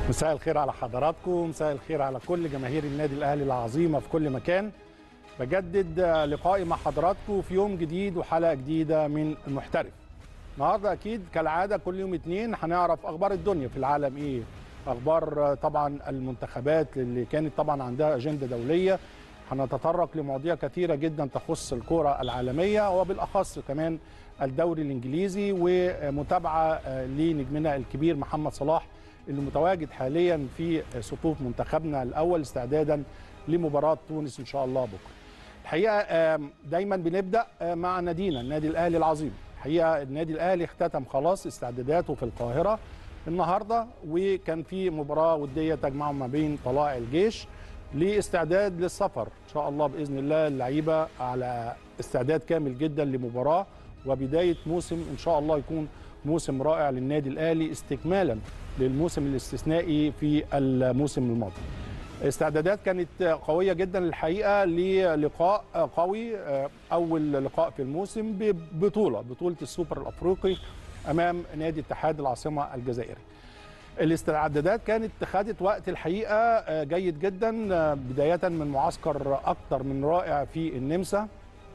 مساء الخير على حضراتكم مساء الخير على كل جماهير النادي الاهلي العظيمه في كل مكان بجدد لقائي مع حضراتكم في يوم جديد وحلقه جديده من المحترف النهارده اكيد كالعاده كل يوم اتنين هنعرف اخبار الدنيا في العالم ايه اخبار طبعا المنتخبات اللي كانت طبعا عندها اجنده دوليه هنتطرق لمواضيع كثيره جدا تخص الكره العالميه وبالاخص كمان الدوري الانجليزي ومتابعه لنجمنا الكبير محمد صلاح اللي متواجد حاليا في صفوف منتخبنا الاول استعدادا لمباراه تونس ان شاء الله بكره. الحقيقه دايما بنبدا مع نادينا النادي الاهلي العظيم. الحقيقه النادي الاهلي اختتم خلاص استعداداته في القاهره النهارده وكان في مباراه وديه تجمع ما بين طلائع الجيش لاستعداد للسفر ان شاء الله باذن الله اللعيبه على استعداد كامل جدا لمباراه وبدايه موسم ان شاء الله يكون موسم رائع للنادي الاهلي استكمالا للموسم الاستثنائي في الموسم الماضي. استعدادات كانت قويه جدا الحقيقه للقاء قوي اول لقاء في الموسم ببطوله بطوله السوبر الافريقي امام نادي اتحاد العاصمه الجزائري. الاستعدادات كانت خدت وقت الحقيقه جيد جدا بدايه من معسكر اكثر من رائع في النمسا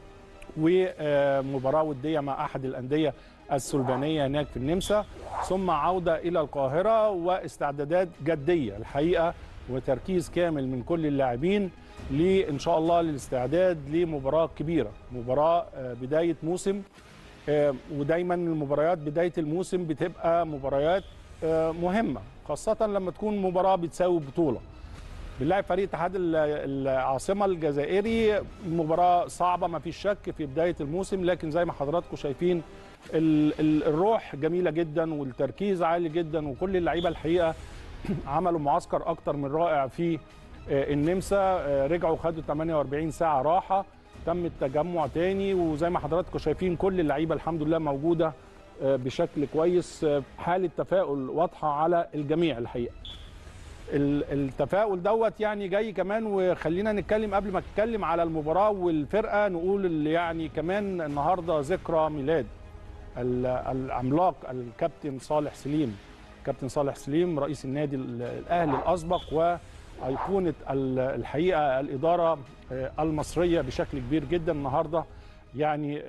ومباراه وديه مع احد الانديه السلبانيه هناك في النمسا ثم عوده الى القاهره واستعدادات جديه الحقيقه وتركيز كامل من كل اللاعبين لان شاء الله للاستعداد لمباراه كبيره مباراه بدايه موسم ودايما المباريات بدايه الموسم بتبقى مباريات مهمه خاصه لما تكون مباراه بتساوي بطوله بنلاعب فريق اتحاد العاصمه الجزائري مباراه صعبه ما فيش شك في بدايه الموسم لكن زي ما حضراتكم شايفين الروح جميله جدا والتركيز عالي جدا وكل اللعيبه الحقيقه عملوا معسكر اكتر من رائع في النمسا رجعوا خدوا 48 ساعه راحه تم التجمع تاني وزي ما حضراتكم شايفين كل اللعيبه الحمد لله موجوده بشكل كويس حاله تفاؤل واضحه على الجميع الحقيقه التفاؤل دوت يعني جاي كمان وخلينا نتكلم قبل ما نتكلم على المباراه والفرقه نقول اللي يعني كمان النهارده ذكرى ميلاد العملاق الكابتن صالح سليم كابتن صالح سليم رئيس النادي الاهلي الاسبق وايقونه الحقيقه الاداره المصريه بشكل كبير جدا النهارده يعني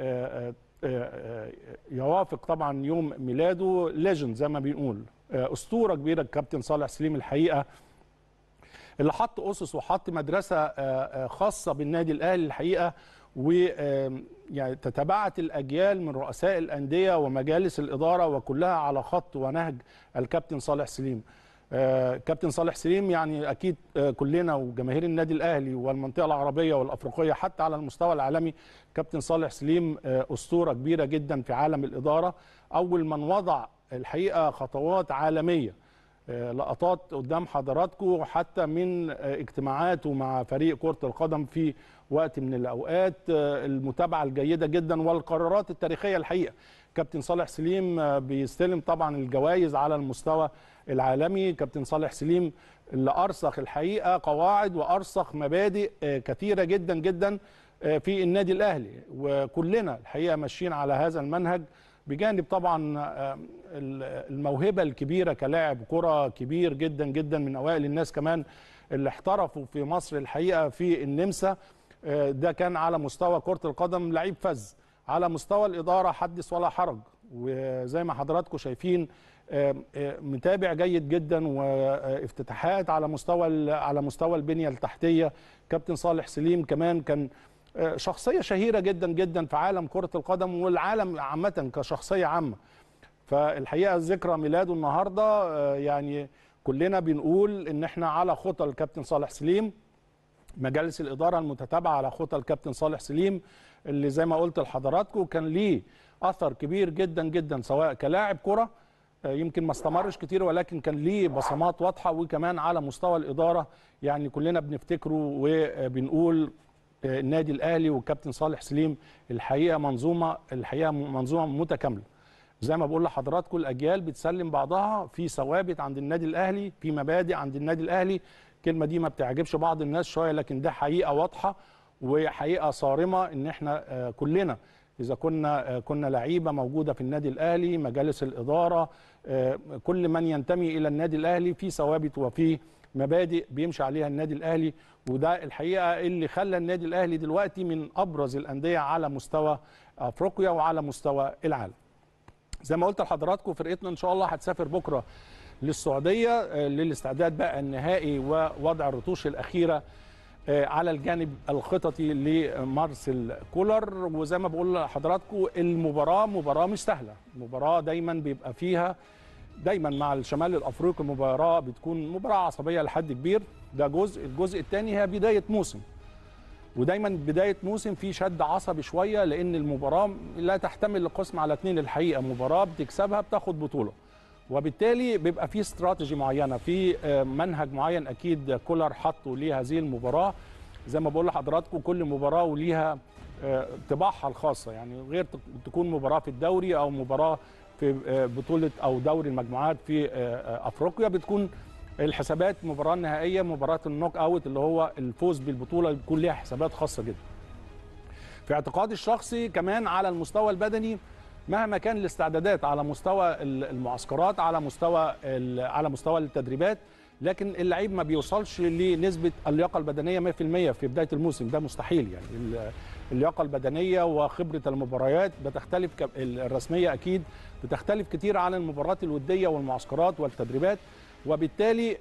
يوافق طبعا يوم ميلاده ليجند زي ما بنقول اسطوره كبيره الكابتن صالح سليم الحقيقه اللي حط اسس وحط مدرسه خاصه بالنادي الاهلي الحقيقه و يعني تتبعت الاجيال من رؤساء الانديه ومجالس الاداره وكلها على خط ونهج الكابتن صالح سليم. كابتن صالح سليم يعني اكيد كلنا وجماهير النادي الاهلي والمنطقه العربيه والافريقيه حتى على المستوى العالمي كابتن صالح سليم اسطوره كبيره جدا في عالم الاداره اول من وضع الحقيقه خطوات عالميه لقطات قدام حضراتكم حتى من اجتماعاته مع فريق كره القدم في وقت من الاوقات المتابعه الجيده جدا والقرارات التاريخيه الحقيقه كابتن صالح سليم بيستلم طبعا الجوائز على المستوى العالمي كابتن صالح سليم اللي ارسخ الحقيقه قواعد وارسخ مبادئ كثيره جدا جدا في النادي الاهلي وكلنا الحقيقه ماشيين على هذا المنهج بجانب طبعا الموهبه الكبيره كلاعب كره كبير جدا جدا من اوائل الناس كمان اللي احترفوا في مصر الحقيقه في النمسا ده كان على مستوى كره القدم لعيب فز على مستوى الاداره حدث ولا حرج وزي ما حضراتكم شايفين متابع جيد جدا وافتتاحات على مستوى على مستوى البنيه التحتيه كابتن صالح سليم كمان كان شخصيه شهيره جدا جدا في عالم كره القدم والعالم عامه كشخصيه عامه فالحقيقه ذكرى ميلاده النهارده يعني كلنا بنقول ان احنا على خطى الكابتن صالح سليم مجالس الاداره المتتابعه على خطى الكابتن صالح سليم اللي زي ما قلت لحضراتكم كان ليه اثر كبير جدا جدا سواء كلاعب كره يمكن ما استمرش كتير ولكن كان ليه بصمات واضحه وكمان على مستوى الاداره يعني كلنا بنفتكره وبنقول النادي الاهلي والكابتن صالح سليم الحقيقه منظومه الحقيقه منظومه متكامله زي ما بقول لحضراتكم الاجيال بتسلم بعضها في ثوابت عند النادي الاهلي في مبادئ عند النادي الاهلي الكلمه دي ما بتعجبش بعض الناس شويه لكن ده حقيقه واضحه وحقيقه صارمه ان احنا كلنا اذا كنا كنا لعيبه موجوده في النادي الاهلي مجالس الاداره كل من ينتمي الى النادي الاهلي في ثوابت وفي مبادئ بيمشي عليها النادي الاهلي وده الحقيقه اللي خلى النادي الاهلي دلوقتي من ابرز الانديه على مستوى افريقيا وعلى مستوى العالم. زي ما قلت لحضراتكم فرقتنا ان شاء الله هتسافر بكره للسعوديه للاستعداد بقى النهائي ووضع الرتوش الاخيره على الجانب الخططي لمارسيل كولر وزي ما بقول لحضراتكم المباراه مباراه مش سهله مباراه دايما بيبقى فيها دايما مع الشمال الافريقي المباراه بتكون مباراه عصبيه لحد كبير ده جزء الجزء الثاني هي بدايه موسم ودايما بدايه موسم في شد عصبي شويه لان المباراه لا تحتمل القسم على اثنين الحقيقه مباراه بتكسبها بتاخد بطوله وبالتالي بيبقى في استراتيجي معينه في منهج معين اكيد كولر حطه لهذه المباراه زي ما بقول لحضراتكم كل مباراه وليها طباعها الخاصه يعني غير تكون مباراه في الدوري او مباراه في بطوله او دوري المجموعات في افريقيا بتكون الحسابات المباراه النهائيه مباراه النوك اوت اللي هو الفوز بالبطوله بيكون ليها حسابات خاصه جدا. في اعتقادي الشخصي كمان على المستوى البدني مهما كان الاستعدادات على مستوى المعسكرات على مستوى على مستوى التدريبات لكن اللعيب ما بيوصلش لنسبه اللياقه البدنيه 100% في بدايه الموسم ده مستحيل يعني اللياقه البدنيه وخبره المباريات بتختلف الرسميه اكيد بتختلف كتير عن المباريات الوديه والمعسكرات والتدريبات وبالتالي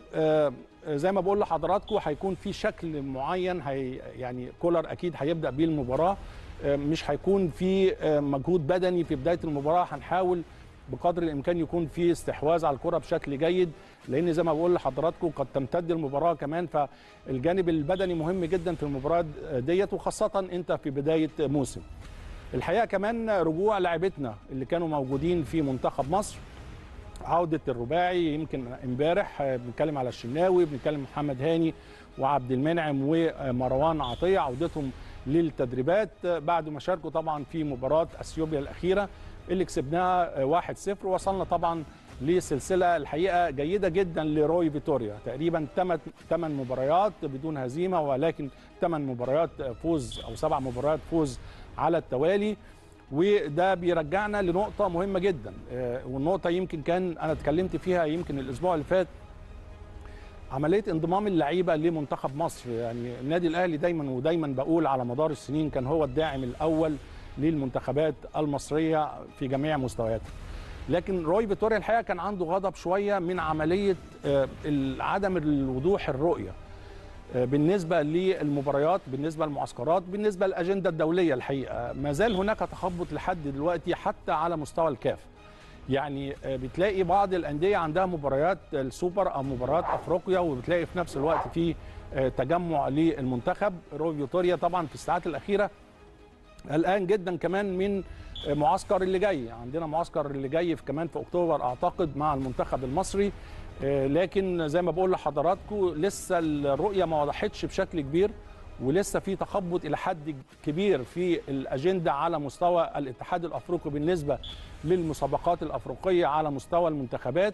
زي ما بقول لحضراتكم هيكون في شكل معين هي يعني كولر اكيد هيبدا بيه المباراه مش هيكون في مجهود بدني في بدايه المباراه هنحاول بقدر الامكان يكون في استحواذ على الكره بشكل جيد لان زي ما بقول لحضراتكم قد تمتد المباراه كمان فالجانب البدني مهم جدا في المباراه ديت وخاصه انت في بدايه موسم. الحقيقه كمان رجوع لاعبتنا اللي كانوا موجودين في منتخب مصر عوده الرباعي يمكن امبارح بنتكلم على الشناوي بنتكلم محمد هاني وعبد المنعم ومروان عطيه عودتهم للتدريبات بعد ما شاركوا طبعا في مباراه اثيوبيا الاخيره اللي كسبناها 1-0 وصلنا طبعا لسلسله الحقيقه جيده جدا لروي فيتوريا تقريبا 8 مباريات بدون هزيمه ولكن 8 مباريات فوز او سبع مباريات فوز على التوالي وده بيرجعنا لنقطه مهمه جدا والنقطه يمكن كان انا اتكلمت فيها يمكن الاسبوع اللي فات عمليه انضمام اللعيبه لمنتخب مصر يعني النادي الاهلي دايما ودايما بقول على مدار السنين كان هو الداعم الاول للمنتخبات المصريه في جميع مستوياتها لكن روي فيتوريا الحقيقه كان عنده غضب شويه من عمليه عدم الوضوح الرؤيه بالنسبه للمباريات بالنسبه للمعسكرات بالنسبه للاجنده الدوليه الحقيقه ما زال هناك تخبط لحد دلوقتي حتى على مستوى الكاف يعني بتلاقي بعض الانديه عندها مباريات السوبر او مباريات افريقيا وبتلاقي في نفس الوقت في تجمع للمنتخب روي فيتوريا طبعا في الساعات الاخيره قلقان جدا كمان من معسكر اللي جاي عندنا معسكر اللي جاي في كمان في اكتوبر اعتقد مع المنتخب المصري لكن زي ما بقول لحضراتكم لسه الرؤيه ما وضحتش بشكل كبير ولسه في تخبط الى حد كبير في الاجنده على مستوى الاتحاد الافريقي بالنسبه للمسابقات الافريقيه على مستوى المنتخبات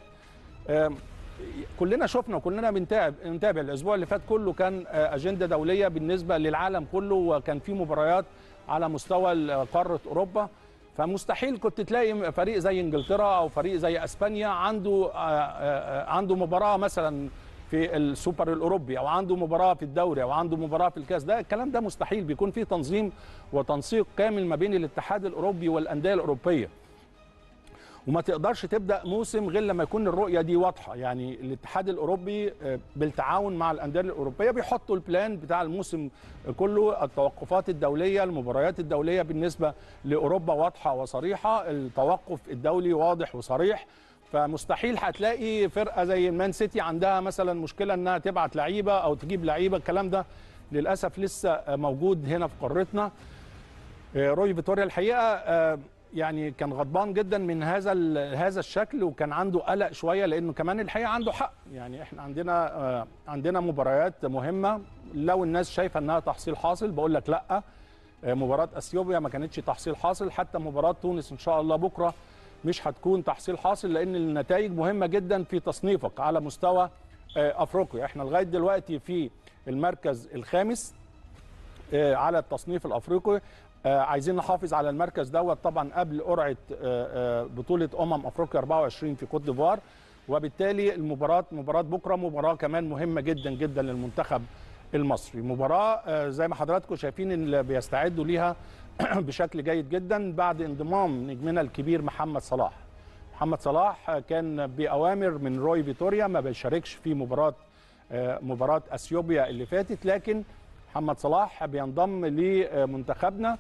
كلنا شفنا وكلنا بنتابع بنتابع الاسبوع اللي فات كله كان اجنده دوليه بالنسبه للعالم كله وكان في مباريات على مستوى قاره اوروبا فمستحيل كنت تلاقي فريق زي انجلترا او فريق زي اسبانيا عنده عنده مباراه مثلا في السوبر الاوروبي او عنده مباراه في الدوري او عنده مباراه في الكاس ده الكلام ده مستحيل بيكون في تنظيم وتنسيق كامل ما بين الاتحاد الاوروبي والانديه الاوروبيه وما تقدرش تبدا موسم غير لما يكون الرؤيه دي واضحه يعني الاتحاد الاوروبي بالتعاون مع الانديه الاوروبيه بيحطوا البلان بتاع الموسم كله التوقفات الدوليه المباريات الدوليه بالنسبه لاوروبا واضحه وصريحه التوقف الدولي واضح وصريح فمستحيل هتلاقي فرقه زي المان سيتي عندها مثلا مشكله انها تبعت لعيبه او تجيب لعيبه الكلام ده للاسف لسه موجود هنا في قارتنا روي فيتوريا الحقيقه يعني كان غضبان جدا من هذا هذا الشكل وكان عنده قلق شويه لانه كمان الحقيقه عنده حق يعني احنا عندنا عندنا مباريات مهمه لو الناس شايفه انها تحصيل حاصل بقول لك لا مباراه اثيوبيا ما كانتش تحصيل حاصل حتى مباراه تونس ان شاء الله بكره مش هتكون تحصيل حاصل لان النتائج مهمه جدا في تصنيفك على مستوى افريقيا احنا لغايه دلوقتي في المركز الخامس على التصنيف الافريقي آه، عايزين نحافظ على المركز دوت طبعا قبل قرعه آه، آه، بطوله امم افريقيا 24 في كوت ديفوار وبالتالي المباراه مباراه بكره مباراه كمان مهمه جدا جدا للمنتخب المصري مباراه آه، زي ما حضراتكم شايفين اللي بيستعدوا ليها بشكل جيد جدا بعد انضمام نجمنا الكبير محمد صلاح محمد صلاح كان باوامر من روي فيتوريا ما بيشاركش في مباراه آه، مباراه اثيوبيا اللي فاتت لكن محمد صلاح بينضم لمنتخبنا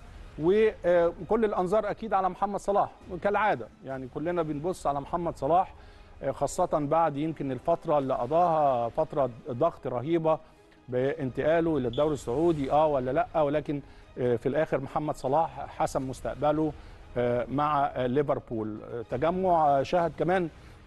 وكل الانظار اكيد على محمد صلاح كالعاده يعني كلنا بنبص على محمد صلاح آه، خاصه بعد يمكن الفتره اللي قضاها فتره ضغط رهيبه بانتقاله الى الدوري السعودي اه ولا لا ولكن آه، في الاخر محمد صلاح حسم مستقبله آه، مع آه، ليفربول آه، تجمع آه، شهد كمان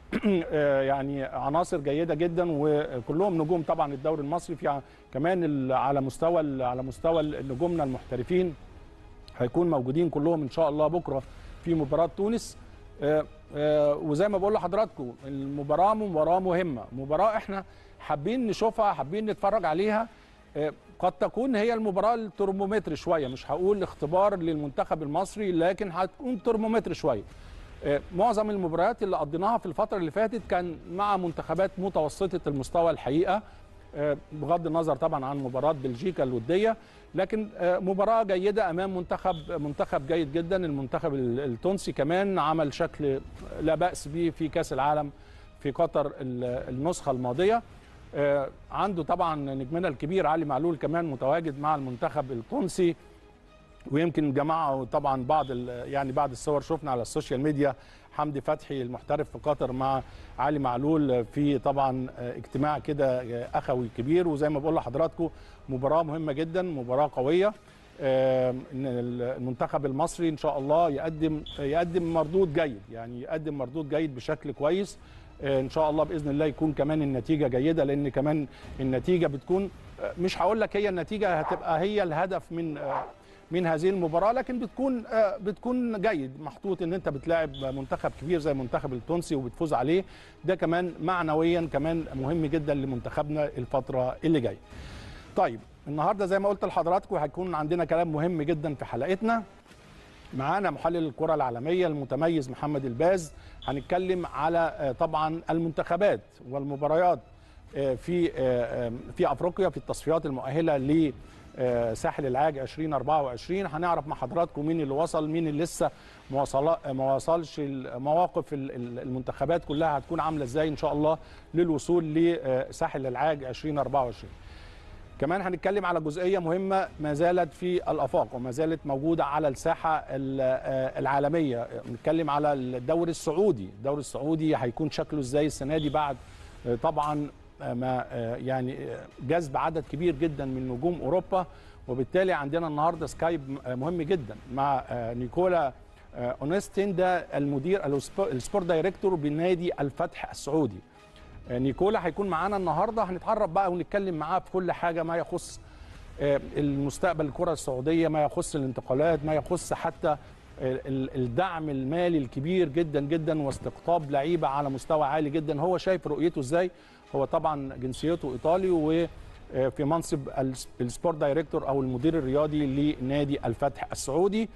آه، يعني عناصر جيده جدا وكلهم نجوم طبعا الدوري المصري في ع- كمان ال- على مستوى ال- على مستوى ال- نجومنا المحترفين هيكون موجودين كلهم ان شاء الله بكره في مباراه تونس آه، آه، وزي ما بقول لحضراتكم المباراه مباراه مهمه مباراه احنا حابين نشوفها حابين نتفرج عليها آه، قد تكون هي المباراه الترمومتر شويه مش هقول اختبار للمنتخب المصري لكن هتكون ترمومتر شويه آه، معظم المباريات اللي قضيناها في الفتره اللي فاتت كان مع منتخبات متوسطه المستوى الحقيقه آه، بغض النظر طبعا عن مباراه بلجيكا الوديه لكن آه، مباراه جيده امام منتخب منتخب جيد جدا المنتخب ال- التونسي كمان عمل شكل لا باس به في كاس العالم في قطر ال- النسخه الماضيه آه، عنده طبعا نجمنا الكبير علي معلول كمان متواجد مع المنتخب التونسي ويمكن جماعه طبعا بعض ال- يعني بعض الصور شفنا على السوشيال ميديا حمدي فتحي المحترف في قطر مع علي معلول في طبعا اجتماع كده اخوي كبير وزي ما بقول لحضراتكم مباراه مهمه جدا مباراه قويه آه، ان المنتخب المصري ان شاء الله يقدم يقدم مردود جيد يعني يقدم مردود جيد بشكل كويس آه، ان شاء الله باذن الله يكون كمان النتيجه جيده لان كمان النتيجه بتكون آه، مش هقول لك هي النتيجه هتبقى هي الهدف من آه، من هذه المباراه لكن بتكون آه، بتكون جيد محطوط ان انت بتلاعب منتخب كبير زي المنتخب التونسي وبتفوز عليه ده كمان معنويا كمان مهم جدا لمنتخبنا الفتره اللي جايه. طيب النهارده زي ما قلت لحضراتكم هيكون عندنا كلام مهم جدا في حلقتنا معانا محلل الكرة العالمية المتميز محمد الباز هنتكلم على آه، طبعا المنتخبات والمباريات آه، في آه، آه، في افريقيا في التصفيات المؤهله لساحل العاج 2024 هنعرف مع حضراتكم مين اللي وصل مين اللي لسه ما وصل ما وصلش مواقف ال- ال- المنتخبات كلها هتكون عامله ازاي ان شاء الله للوصول لساحل العاج 2024 كمان هنتكلم على جزئيه مهمه ما زالت في الافاق وما زالت موجوده على الساحه ال- آه العالميه نتكلم على الدوري السعودي الدوري السعودي هيكون شكله ازاي السنه دي بعد آه، طبعا آه، ما آه، يعني آه، جذب عدد كبير جدا من نجوم اوروبا وبالتالي عندنا النهارده سكايب آه، مهم جدا مع آه، نيكولا آه، اونستين ده المدير السبو- السبورت دايركتور بنادي الفتح السعودي نيكولا هيكون معانا النهارده هنتعرف بقى ونتكلم معاه في كل حاجه ما يخص آه، المستقبل الكره السعوديه ما يخص الانتقالات ما يخص حتى ال- الدعم المالي الكبير جدا جدا واستقطاب لعيبه على مستوى عالي جدا هو شايف رؤيته ازاي هو طبعا جنسيته ايطالي وفي منصب الس- السبورت دايركتور او المدير الرياضي لنادي الفتح السعودي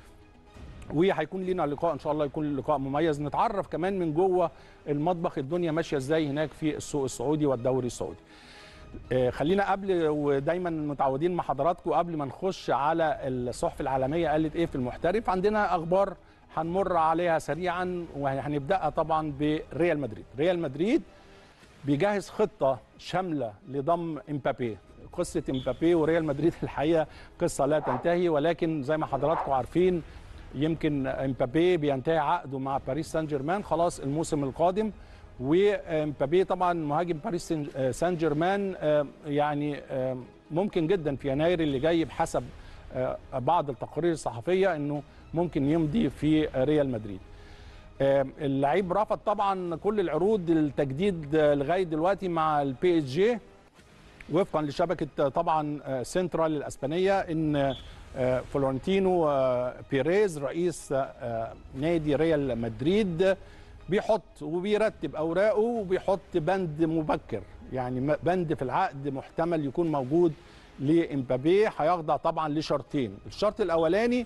وهيكون لنا لقاء ان شاء الله يكون لقاء مميز نتعرف كمان من جوه المطبخ الدنيا ماشيه ازاي هناك في السوق السعودي والدوري السعودي آه، خلينا قبل ودايما متعودين مع حضراتكم قبل ما نخش على الصحف العالميه قالت ايه في المحترف عندنا اخبار هنمر عليها سريعا وهنبداها طبعا بريال مدريد ريال مدريد بيجهز خطه شامله لضم امبابي قصه امبابي وريال مدريد الحقيقه قصه لا تنتهي ولكن زي ما حضراتكم عارفين يمكن امبابي بينتهي عقده مع باريس سان جيرمان خلاص الموسم القادم وامبابي طبعا مهاجم باريس سان- سان جيرمان آه، يعني آه، ممكن جدا في يناير اللي جاي بحسب آه، بعض التقارير الصحفيه انه ممكن يمضي في ريال مدريد آه، اللعيب رفض طبعا كل العروض التجديد آه، لغايه دلوقتي مع البي اس جي وفقا لشبكه طبعا آه، سنترال الاسبانيه ان آه، فلورنتينو آه، بيريز رئيس آه، نادي ريال مدريد بيحط وبيرتب اوراقه وبيحط بند مبكر يعني م- بند في العقد محتمل يكون موجود لامبابي هيخضع طبعا لشرطين الشرط الاولاني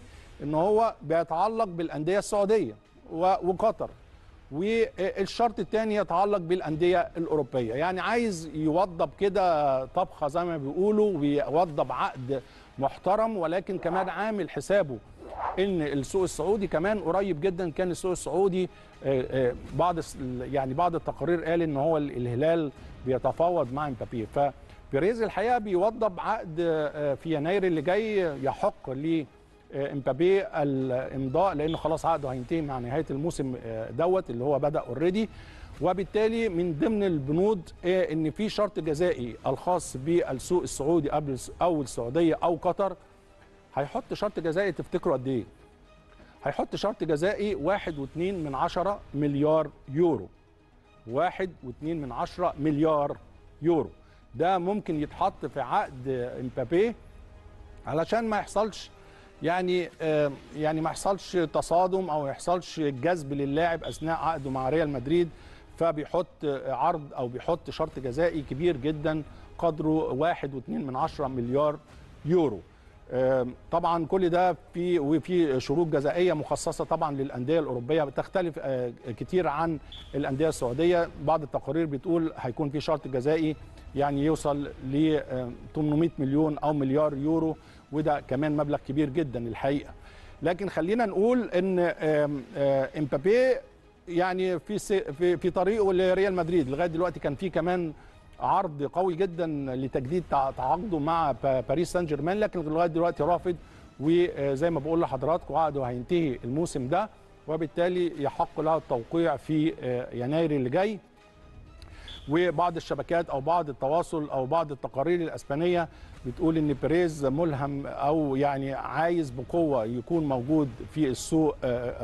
ان هو بيتعلق بالانديه السعوديه وقطر والشرط الثاني يتعلق بالانديه الاوروبيه يعني عايز يوضب كده طبخه زي ما بيقولوا ويوضب عقد محترم ولكن كمان عامل حسابه ان السوق السعودي كمان قريب جدا كان السوق السعودي بعض يعني بعض التقارير قال ان هو الهلال بيتفاوض مع امبابي فبيريز الحقيقه بيوضب عقد في يناير اللي جاي يحق ل امبابي الامضاء لانه خلاص عقده هينتهي مع نهايه الموسم دوت اللي هو بدا اوريدي وبالتالي من ضمن البنود ان في شرط جزائي الخاص بالسوق السعودي قبل او السعوديه او قطر هيحط شرط جزائي تفتكروا قد ايه؟ هيحط شرط جزائي واحد واتنين من عشرة مليار يورو واحد واتنين من عشرة مليار يورو ده ممكن يتحط في عقد امبابي علشان ما يحصلش يعني يعني ما يحصلش تصادم او ما يحصلش جذب للاعب اثناء عقده مع ريال مدريد فبيحط عرض او بيحط شرط جزائي كبير جدا قدره واحد واتنين من عشرة مليار يورو طبعا كل ده في وفي شروط جزائيه مخصصه طبعا للانديه الاوروبيه بتختلف كتير عن الانديه السعوديه بعض التقارير بتقول هيكون في شرط جزائي يعني يوصل ل 800 مليون او مليار يورو وده كمان مبلغ كبير جدا الحقيقه لكن خلينا نقول ان امبابي يعني في في في طريقه لريال مدريد لغايه دلوقتي كان في كمان عرض قوي جدا لتجديد تعاقده مع باريس سان جيرمان لكن لغايه دلوقتي رافض وزي ما بقول لحضراتكم عقده هينتهي الموسم ده وبالتالي يحق له التوقيع في يناير اللي جاي وبعض الشبكات او بعض التواصل او بعض التقارير الاسبانيه بتقول ان بيريز ملهم او يعني عايز بقوه يكون موجود في السوق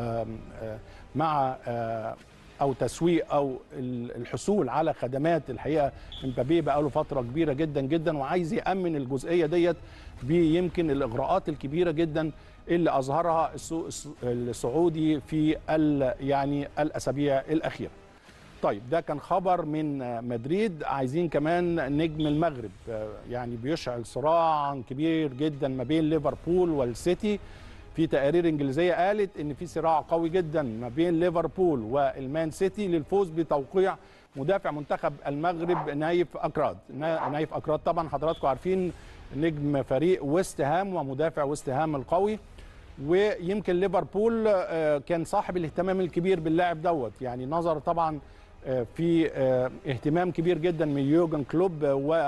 مع او تسويق او الحصول على خدمات الحقيقه امبابي بقى له فتره كبيره جدا جدا وعايز يامن الجزئيه ديت بيمكن الاغراءات الكبيره جدا اللي اظهرها السوق السعودي في يعني الاسابيع الاخيره. طيب ده كان خبر من مدريد عايزين كمان نجم المغرب يعني بيشعل صراع كبير جدا ما بين ليفربول والسيتي في تقارير انجليزيه قالت ان في صراع قوي جدا ما بين ليفربول والمان سيتي للفوز بتوقيع مدافع منتخب المغرب نايف اكراد نايف اكراد طبعا حضراتكم عارفين نجم فريق ويست هام ومدافع ويست هام القوي ويمكن ليفربول كان صاحب الاهتمام الكبير باللاعب دوت يعني نظر طبعا في اهتمام كبير جدا من يوجن كلوب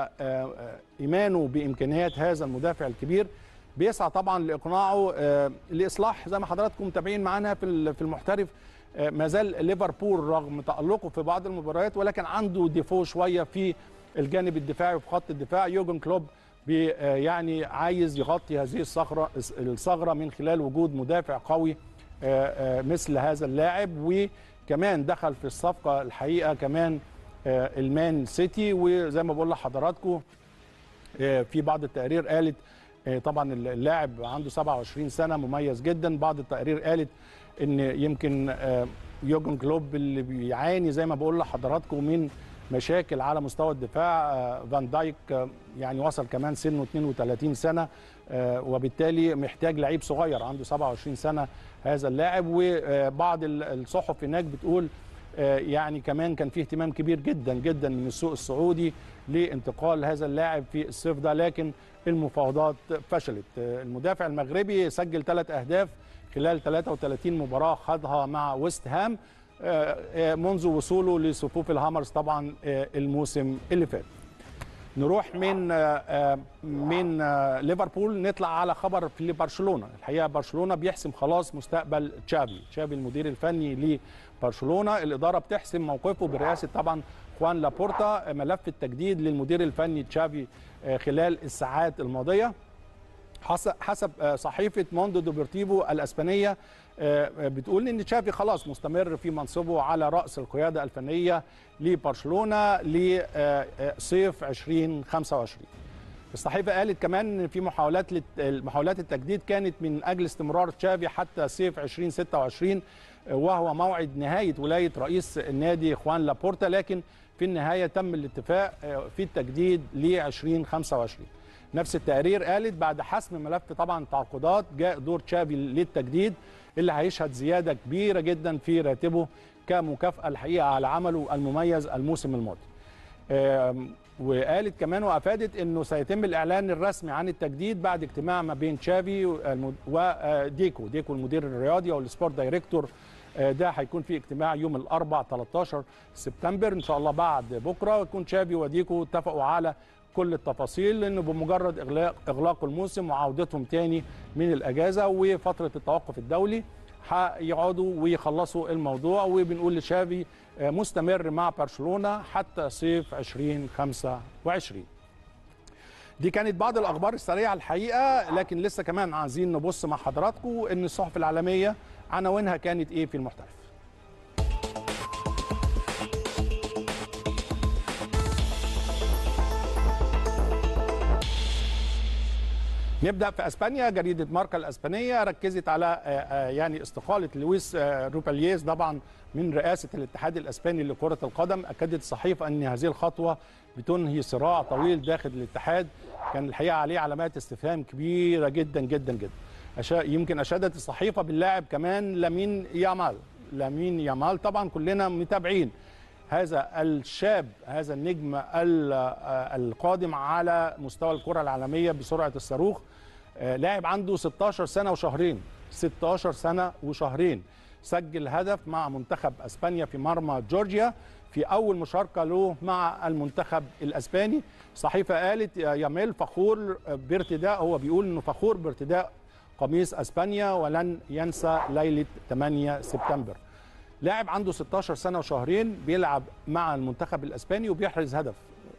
وايمانه بامكانيات هذا المدافع الكبير بيسعى طبعا لاقناعه لاصلاح زي ما حضراتكم متابعين معانا في في المحترف ما زال ليفربول رغم تالقه في بعض المباريات ولكن عنده ديفو شويه في الجانب الدفاعي وفي خط الدفاع يوجن كلوب بي يعني عايز يغطي هذه الثغره الثغره من خلال وجود مدافع قوي مثل هذا اللاعب وكمان دخل في الصفقه الحقيقه كمان المان سيتي وزي ما بقول لحضراتكم في بعض التقارير قالت طبعا اللاعب عنده 27 سنه مميز جدا بعض التقارير قالت ان يمكن يوجن كلوب اللي بيعاني زي ما بقول لحضراتكم من مشاكل على مستوى الدفاع فان دايك يعني وصل كمان سنه 32 سنه وبالتالي محتاج لعيب صغير عنده 27 سنه هذا اللاعب وبعض الصحف هناك بتقول يعني كمان كان في اهتمام كبير جدا جدا من السوق السعودي لانتقال هذا اللاعب في الصيف ده لكن المفاوضات فشلت المدافع المغربي سجل ثلاث اهداف خلال 33 مباراه خاضها مع ويست هام منذ وصوله لصفوف الهامرز طبعا الموسم اللي فات نروح من من ليفربول نطلع على خبر في برشلونه الحقيقه برشلونه بيحسم خلاص مستقبل تشافي تشافي المدير الفني لبرشلونه الاداره بتحسم موقفه برئاسه طبعا خوان لابورتا ملف التجديد للمدير الفني تشافي خلال الساعات الماضيه حسب صحيفه موندو دوبرتيفو الاسبانيه بتقول ان تشافي خلاص مستمر في منصبه على راس القياده الفنيه لبرشلونه لصيف 2025 الصحيفه قالت كمان ان في محاولات محاولات التجديد كانت من اجل استمرار تشافي حتى صيف 2026 وهو موعد نهايه ولايه رئيس النادي خوان لابورتا لكن في النهايه تم الاتفاق في التجديد ل 2025 نفس التقرير قالت بعد حسم ملف طبعا التعاقدات جاء دور تشافي للتجديد اللي هيشهد زياده كبيره جدا في راتبه كمكافاه الحقيقه على عمله المميز الموسم الماضي. آم، وقالت كمان وافادت انه سيتم الاعلان الرسمي عن التجديد بعد اجتماع ما بين تشافي والمد- وديكو ديكو المدير الرياضي او السبورت دايركتور آه، ده هيكون في اجتماع يوم الاربع 13 سبتمبر ان شاء الله بعد بكره ويكون تشافي وديكو اتفقوا على كل التفاصيل لانه بمجرد اغلاق اغلاق الموسم وعودتهم تاني من الاجازه وفتره التوقف الدولي هيقعدوا ويخلصوا الموضوع وبنقول لشافي آه، مستمر مع برشلونه حتى صيف 2025 دي كانت بعض الاخبار السريعه الحقيقه لكن لسه كمان عايزين نبص مع حضراتكم ان الصحف العالميه عناوينها كانت ايه في المحترف نبدا في اسبانيا جريده ماركا الاسبانيه ركزت على آه، آه، يعني استقاله لويس آه، روبالييز طبعا من رئاسه الاتحاد الاسباني لكره القدم اكدت الصحيفه ان هذه الخطوه بتنهي صراع طويل داخل الاتحاد كان الحقيقه عليه علامات استفهام كبيره جدا جدا جدا أشا- يمكن اشادت الصحيفه باللاعب كمان لامين يامال لامين يامال طبعا كلنا متابعين هذا الشاب هذا النجم ال- آه، القادم على مستوى الكرة العالمية بسرعة الصاروخ آه، لاعب عنده 16 سنة وشهرين 16 سنة وشهرين سجل هدف مع منتخب اسبانيا في مرمى جورجيا في اول مشاركه له مع المنتخب الاسباني صحيفه قالت يا ياميل فخور بارتداء هو بيقول انه فخور بارتداء قميص اسبانيا ولن ينسى ليله 8 سبتمبر لاعب عنده 16 سنه وشهرين بيلعب مع المنتخب الاسباني وبيحرز هدف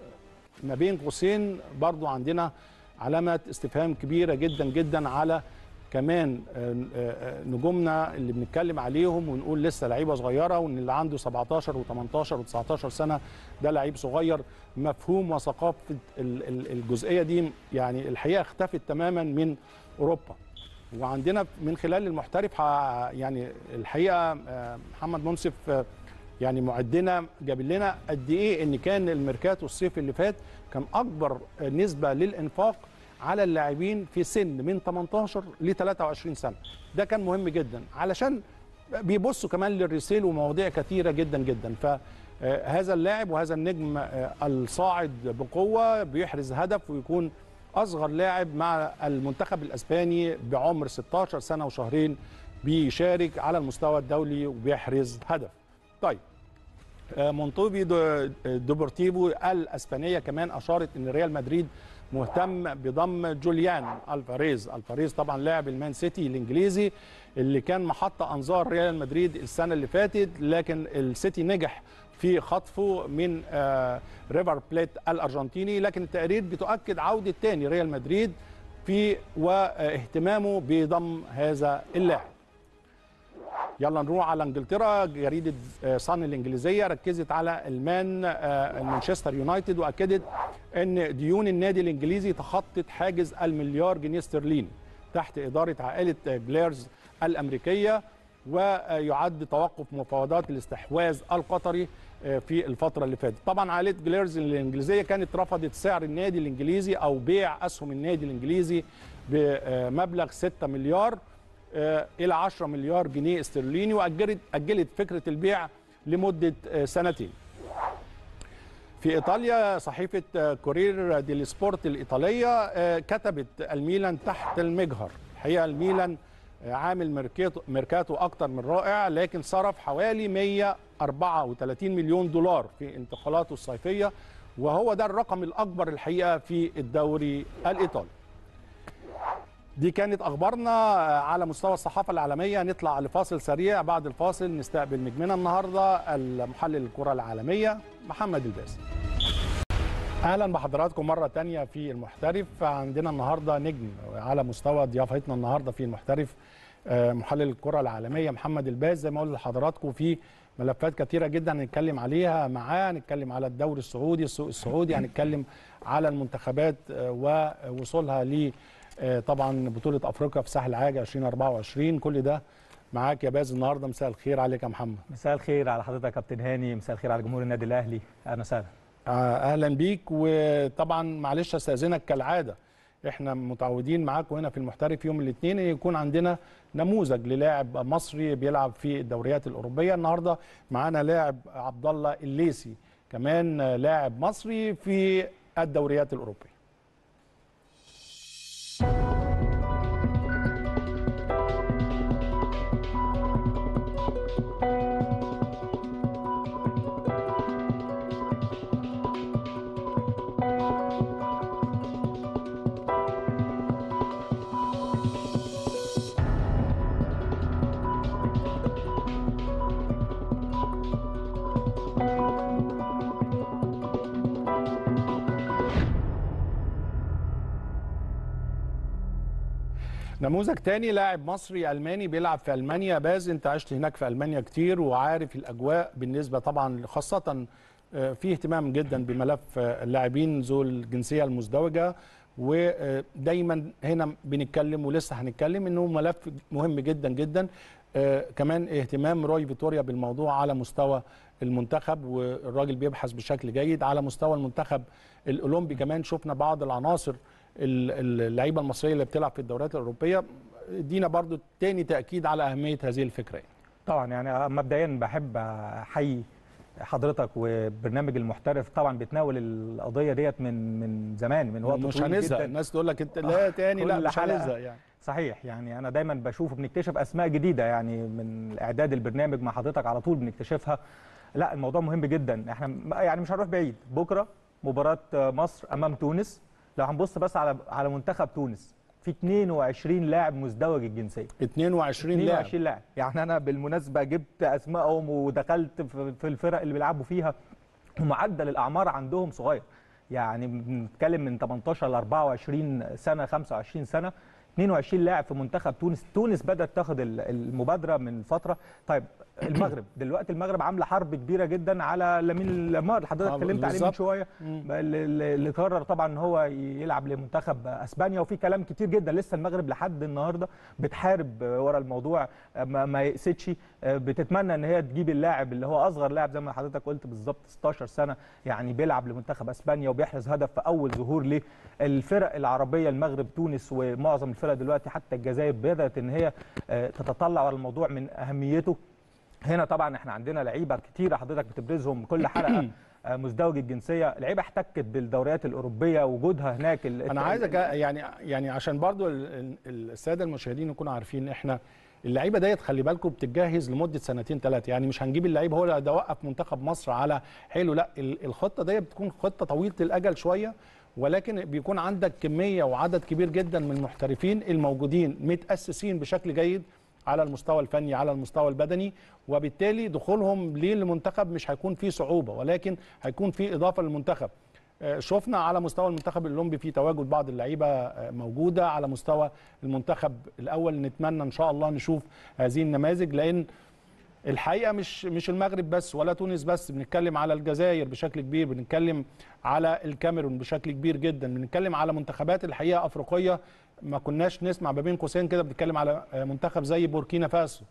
ما بين قوسين برضو عندنا علامة استفهام كبيرة جدا جدا على كمان آه، آه، نجومنا اللي بنتكلم عليهم ونقول لسه لعيبة صغيرة وان اللي عنده 17 و18 و19 سنة ده لعيب صغير مفهوم وثقافة ال- ال- الجزئية دي يعني الحقيقة اختفت تماما من أوروبا وعندنا من خلال المحترف ح- يعني الحقيقة آه، محمد منصف آه، يعني معدنا جاب لنا قد ايه ان كان الميركاتو الصيف اللي فات كان اكبر نسبه للانفاق على اللاعبين في سن من 18 ل 23 سنه ده كان مهم جدا علشان بيبصوا كمان للريسيل ومواضيع كثيره جدا جدا فهذا اللاعب وهذا النجم آه، الصاعد بقوه بيحرز هدف ويكون اصغر لاعب مع المنتخب الاسباني بعمر 16 سنه وشهرين بيشارك على المستوى الدولي وبيحرز هدف طيب آه، مونتوبي دو- دوبورتيفو الاسبانيه كمان اشارت ان ريال مدريد مهتم بضم جوليان الفاريز الفاريز طبعا لاعب المان سيتي الانجليزي اللي كان محط انظار ريال مدريد السنه اللي فاتت لكن السيتي نجح في خطفه من آه، ريفر بليت الارجنتيني لكن التقارير بتؤكد عوده تاني ريال مدريد في واهتمامه بضم هذا اللاعب يلا نروح على انجلترا جريده آه، صن الانجليزيه ركزت على المان آه، مانشستر يونايتد واكدت ان ديون النادي الانجليزي تخطت حاجز المليار جنيه استرليني تحت اداره عائله آه، جليرز الامريكيه ويعد توقف مفاوضات الاستحواذ القطري آه، في الفتره اللي فاتت طبعا عائله جليرز الانجليزيه كانت رفضت سعر النادي الانجليزي او بيع اسهم النادي الانجليزي بمبلغ 6 مليار آه، الى 10 مليار جنيه استرليني واجلت اجلت فكره البيع لمده آه، سنتين. في ايطاليا صحيفه آه، كورير ديل سبورت الايطاليه آه، كتبت الميلان تحت المجهر، الحقيقه الميلان آه، عامل ميركاتو ميركاتو اكتر من رائع لكن صرف حوالي 134 مليون دولار في انتقالاته الصيفيه وهو ده الرقم الاكبر الحقيقه في الدوري الايطالي. دي كانت اخبارنا على مستوى الصحافه العالميه نطلع لفاصل سريع بعد الفاصل نستقبل نجمنا النهارده المحلل الكره العالميه محمد الباسم اهلا بحضراتكم مره تانية في المحترف عندنا النهارده نجم على مستوى ضيافتنا النهارده في المحترف آه، محلل الكره العالميه محمد الباز زي ما قلت لحضراتكم في ملفات كتيره جدا هنتكلم عليها معاه هنتكلم على الدوري السعودي السوق السعودي هنتكلم على المنتخبات آه، ووصولها ل آه، طبعا بطوله افريقيا في ساحل عاج 2024 كل ده معاك يا باز النهارده مساء الخير عليك يا محمد مساء الخير على حضرتك يا كابتن هاني مساء الخير على جمهور النادي الاهلي اهلا وسهلا آه، اهلا بيك وطبعا معلش استاذنك كالعاده احنا متعودين معاكم هنا في المحترف يوم الاثنين ان يكون عندنا نموذج للاعب مصري بيلعب في الدوريات الاوروبيه النهارده معانا لاعب عبد الله الليسي كمان لاعب مصري في الدوريات الاوروبيه نموذج تاني لاعب مصري الماني بيلعب في المانيا باز انت عشت هناك في المانيا كتير وعارف الاجواء بالنسبه طبعا خاصه في اهتمام جدا بملف اللاعبين ذو الجنسيه المزدوجه ودايما هنا بنتكلم ولسه هنتكلم انه ملف مهم جدا جدا كمان اهتمام روي فيتوريا بالموضوع على مستوى المنتخب والراجل بيبحث بشكل جيد على مستوى المنتخب الاولمبي كمان شفنا بعض العناصر اللعيبه المصريه اللي بتلعب في الدوريات الاوروبيه دينا برضو تاني تاكيد على اهميه هذه الفكره طبعا يعني مبدئيا بحب احيي حضرتك وبرنامج المحترف طبعا بتناول القضيه ديت من من زمان من وقت مش طويل هنزهق جدا الناس تقول لك انت لا تاني لا كل مش حلقة. هنزهق يعني صحيح يعني انا دايما بشوف بنكتشف اسماء جديده يعني من اعداد البرنامج مع حضرتك على طول بنكتشفها لا الموضوع مهم جدا احنا م- يعني مش هنروح بعيد بكره مباراه مصر امام تونس لو هنبص بس على على منتخب تونس في 22 لاعب مزدوج الجنسيه 22 لاعب 22 لاعب يعني انا بالمناسبه جبت اسمائهم ودخلت في في الفرق اللي بيلعبوا فيها ومعدل الاعمار عندهم صغير يعني بنتكلم من 18 ل 24 سنه 25 سنه 22 لاعب في منتخب تونس تونس بدات تاخد ال- المبادره من فتره طيب المغرب دلوقتي المغرب عامله حرب كبيره جدا على لامين الامار اللي حضرتك آه، اتكلمت عليه من بالظبط. شويه مم. اللي اللي قرر طبعا ان هو يلعب لمنتخب اسبانيا وفي كلام كتير جدا لسه المغرب لحد النهارده بتحارب ورا الموضوع ما, ما يقسدش بتتمنى ان هي تجيب اللاعب اللي هو اصغر لاعب زي ما حضرتك قلت بالظبط 16 سنه يعني بيلعب لمنتخب اسبانيا وبيحرز هدف في اول ظهور ليه الفرق العربيه المغرب تونس ومعظم الفرق دلوقتي حتى الجزائر بدات ان هي آه، تتطلع على الموضوع من اهميته هنا طبعا احنا عندنا لعيبه كتيره حضرتك بتبرزهم كل حلقه آه، مزدوج الجنسيه لعيبه احتكت بالدوريات الاوروبيه وجودها هناك ال- انا عايزك يعني يعني عشان برضو ال- ال- الساده المشاهدين يكونوا عارفين احنا اللعيبه ديت خلي بالكم بتتجهز لمده سنتين ثلاثه يعني مش هنجيب اللعيب هو اللي ده وقف منتخب مصر على حلو لا ال- الخطه ديت بتكون خطه طويله الاجل شويه ولكن بيكون عندك كميه وعدد كبير جدا من المحترفين الموجودين متاسسين بشكل جيد على المستوى الفني على المستوى البدني وبالتالي دخولهم للمنتخب مش هيكون فيه صعوبه ولكن هيكون فيه اضافه للمنتخب آه، شفنا على مستوى المنتخب الاولمبي في تواجد بعض اللعيبه آه، موجوده على مستوى المنتخب الاول نتمنى ان شاء الله نشوف هذه النماذج لان الحقيقه مش مش المغرب بس ولا تونس بس بنتكلم على الجزائر بشكل كبير بنتكلم على الكاميرون بشكل كبير جدا بنتكلم على منتخبات الحقيقه افريقيه ما كناش نسمع ما بين قوسين كده بنتكلم على آه، منتخب زي بوركينا فاسو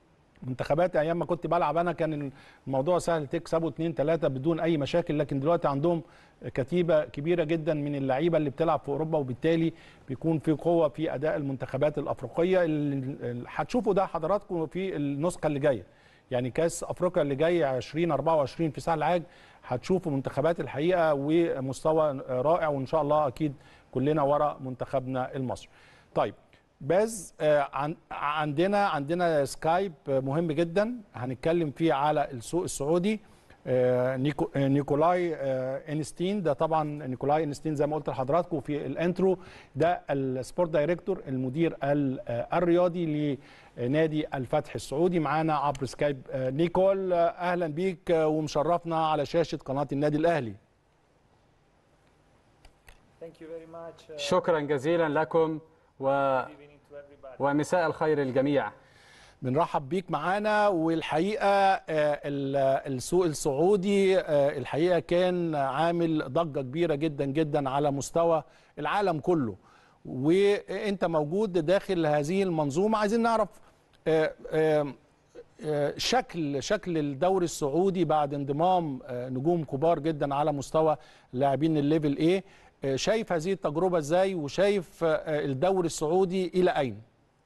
منتخبات ايام ما كنت بلعب انا كان الموضوع سهل تكسبه 2 3 بدون اي مشاكل لكن دلوقتي عندهم كتيبه كبيره جدا من اللعيبه اللي بتلعب في اوروبا وبالتالي بيكون في قوه في اداء المنتخبات الافريقيه اللي اللي هتشوفوا ده حضراتكم في النسخه اللي جايه يعني كاس افريقيا اللي جاي 2024 في سهل العاج هتشوفوا منتخبات الحقيقه ومستوى رائع وان شاء الله اكيد كلنا ورا منتخبنا المصري. طيب باز آه، عن- عندنا عندنا سكايب آه، مهم جدا هنتكلم فيه على السوق السعودي آه، نيكو آه، نيكولاي آه، انستين ده طبعا نيكولاي انستين زي ما قلت لحضراتكم في الانترو ده السبورت دايركتور المدير ال- آه، الرياضي لنادي الفتح السعودي معانا عبر سكايب آه، نيكول آه، اهلا بيك آه، ومشرفنا على شاشه قناه النادي الاهلي Thank you very much. Uh, شكرا جزيلا لكم و... good evening to everybody. ومساء الخير للجميع بنرحب بيك معانا والحقيقه آه، ال- السوق السعودي آه، الحقيقه كان عامل ضجه كبيره جدا جدا على مستوى العالم كله وانت موجود داخل هذه المنظومه عايزين نعرف آه، آه، آه، شكل شكل الدوري السعودي بعد انضمام آه، نجوم كبار جدا على مستوى لاعبين الليفل ايه آه، شايف هذه التجربه ازاي وشايف آه، الدوري السعودي الى اين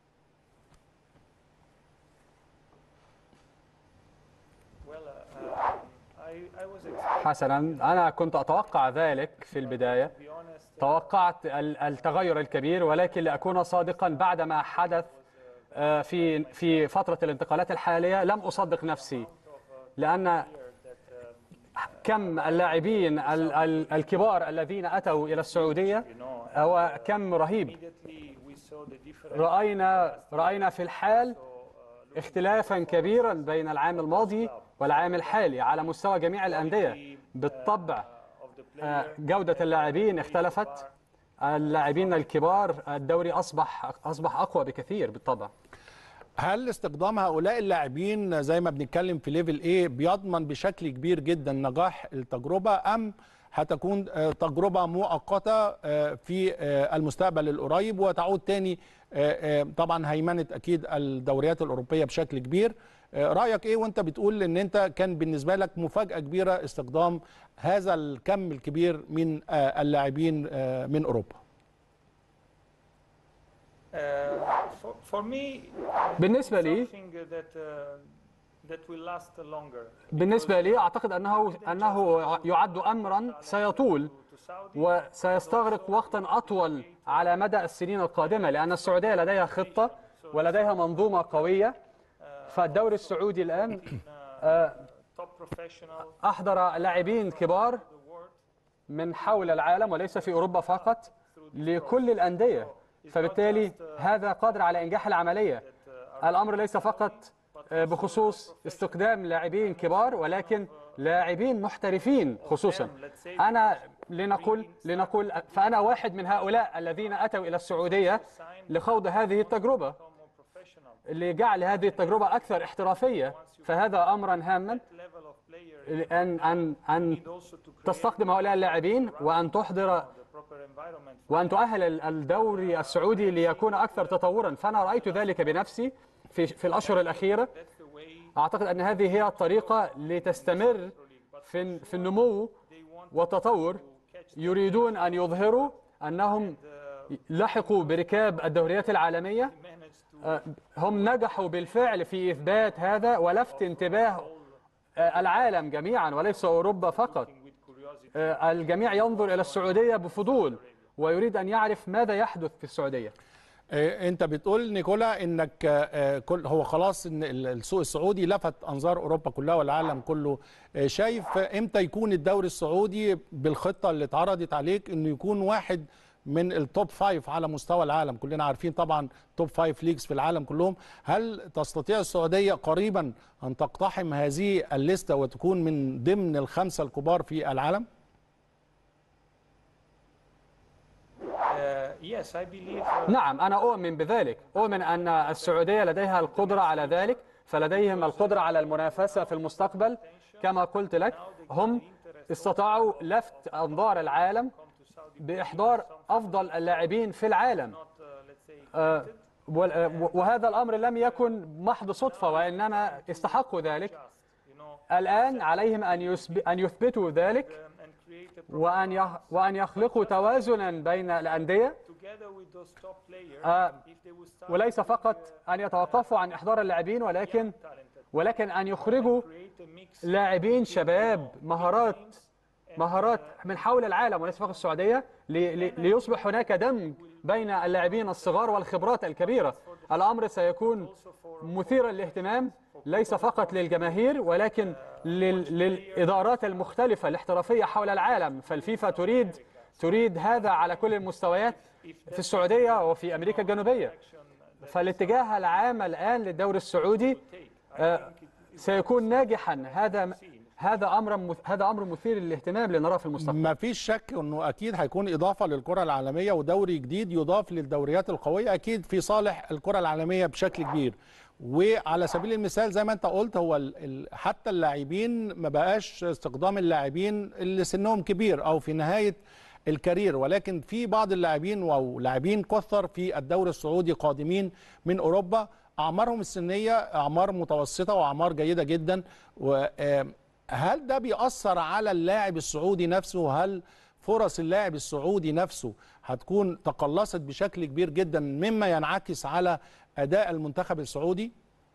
Well, uh, I, I was expecting, حسنا أنا كنت أتوقع ذلك في البداية to be honest, توقعت ال- التغير الكبير ولكن لأكون صادقا بعد ما حدث آه، في في فترة الانتقالات الحالية لم أصدق نفسي لأن كم اللاعبين ال- ال- الكبار الذين أتوا إلى السعودية you know, هو كم رهيب immediately we saw the difference. رأينا رأينا في الحال So, uh, اختلافا كبيرا بين العام الماضي والعام الحالي على مستوى جميع الأندية بالطبع of the آه، player, جودة اللاعبين اختلفت اللاعبين الكبار الدوري أصبح أصبح أقوى بكثير بالطبع هل استخدام هؤلاء اللاعبين زي ما بنتكلم في ليفل ايه بيضمن بشكل كبير جدا نجاح التجربه ام هتكون آه، تجربه مؤقته آه، في آه، المستقبل القريب وتعود تاني آه، آه، طبعا هيمنه اكيد الدوريات الاوروبيه بشكل كبير آه، رايك ايه وانت بتقول ان انت كان بالنسبه لك مفاجاه كبيره استخدام هذا الكم الكبير من آه، اللاعبين آه، من اوروبا uh, for, for me, بالنسبة لي something that uh, that will last longer. بالنسبة لي أعتقد أنه أنه يعد أمرا سيطول To Saudi, وسيستغرق وقتا أطول على مدى السنين القادمة لأن السعودية لديها خطة ولديها منظومة قوية فالدوري السعودي الآن آه، top professional أحضر لاعبين كبار the world. من حول العالم وليس في أوروبا فقط لكل الأندية فبالتالي هذا قادر على إنجاح العملية الأمر ليس فقط آه، بخصوص استخدام لاعبين كبار ولكن لاعبين محترفين خصوصا أنا لنقول لنقول فأنا واحد من هؤلاء الذين أتوا إلى السعودية لخوض هذه التجربة Become more professional. لجعل هذه التجربة أكثر احترافية فهذا أمرا هاما Level of player أن أن أن need also to create تستخدم هؤلاء اللاعبين وأن تحضر the proper environment. وأن تؤهل ال- الدوري السعودي ليكون أكثر تطورا فأنا رأيت ذلك بنفسي في في الأشهر الأخيرة That's the way أعتقد أن هذه هي الطريقة لتستمر في في النمو والتطور يريدون أن يظهروا أنهم لحقوا بركاب الدوريات العالمية managed to آه، هم نجحوا بالفعل في إثبات هذا ولفت انتباه آه، العالم جميعا وليس أوروبا فقط with curiosity. آه، الجميع ينظر إلى السعودية بفضول ويريد أن يعرف ماذا يحدث في السعودية آه، انت بتقول نيكولا انك آه، كل هو خلاص ان ال- السوق السعودي لفت انظار اوروبا كلها والعالم كله آه، شايف امتى يكون الدوري السعودي بالخطه اللي اتعرضت عليك انه يكون واحد من التوب فايف على مستوى العالم كلنا عارفين طبعا توب فايف ليجز في العالم كلهم هل تستطيع السعوديه قريبا ان تقتحم هذه الليسته وتكون من ضمن الخمسه الكبار في العالم Uh, yes, I believe. Uh, نعم أنا أؤمن بذلك أؤمن أن السعودية لديها القدرة على ذلك فلديهم القدرة على المنافسة في المستقبل كما قلت لك هم استطاعوا لفت أنظار العالم بإحضار أفضل اللاعبين في العالم not, uh, let's say, آه، وال- آه، وهذا الأمر لم يكن محض صدفة وإنما استحقوا ذلك you know, الآن عليهم أن يثب- أن يثبتوا ذلك um, and create a proper وأن يخ- وأن يخلقوا توازنا بين الأندية together with those top players. آه، if they will start وليس فقط أن يتوقفوا عن إحضار اللاعبين ولكن talented, ولكن أن يخرجوا create a mix. لاعبين شباب مهارات مهارات من حول العالم وليس فقط السعودية لي- لي- ليصبح هناك دمج بين اللاعبين الصغار والخبرات الكبيرة الأمر سيكون مثيرا للاهتمام ليس فقط للجماهير ولكن لل- للإدارات المختلفة الاحترافية حول العالم فالفيفا تريد تريد هذا على كل المستويات في السعودية وفي أمريكا الجنوبية فالاتجاه العام الآن للدوري السعودي آه، سيكون ناجحا هذا هذا امر مث- هذا امر مثير للاهتمام لنراه في المستقبل ما فيش شك انه اكيد هيكون اضافه للكره العالميه ودوري جديد يضاف للدوريات القويه اكيد في صالح الكره العالميه بشكل كبير وعلى سبيل المثال زي ما انت قلت هو ال- ال- حتى اللاعبين ما بقاش استخدام اللاعبين اللي سنهم كبير او في نهايه الكارير ولكن في بعض اللاعبين او لاعبين كثر في الدوري السعودي قادمين من اوروبا اعمارهم السنيه اعمار متوسطه واعمار جيده جدا و آم، هل ده بيأثر على اللاعب السعودي نفسه هل فرص اللاعب السعودي نفسه هتكون تقلصت بشكل كبير جدا مما ينعكس على اداء المنتخب السعودي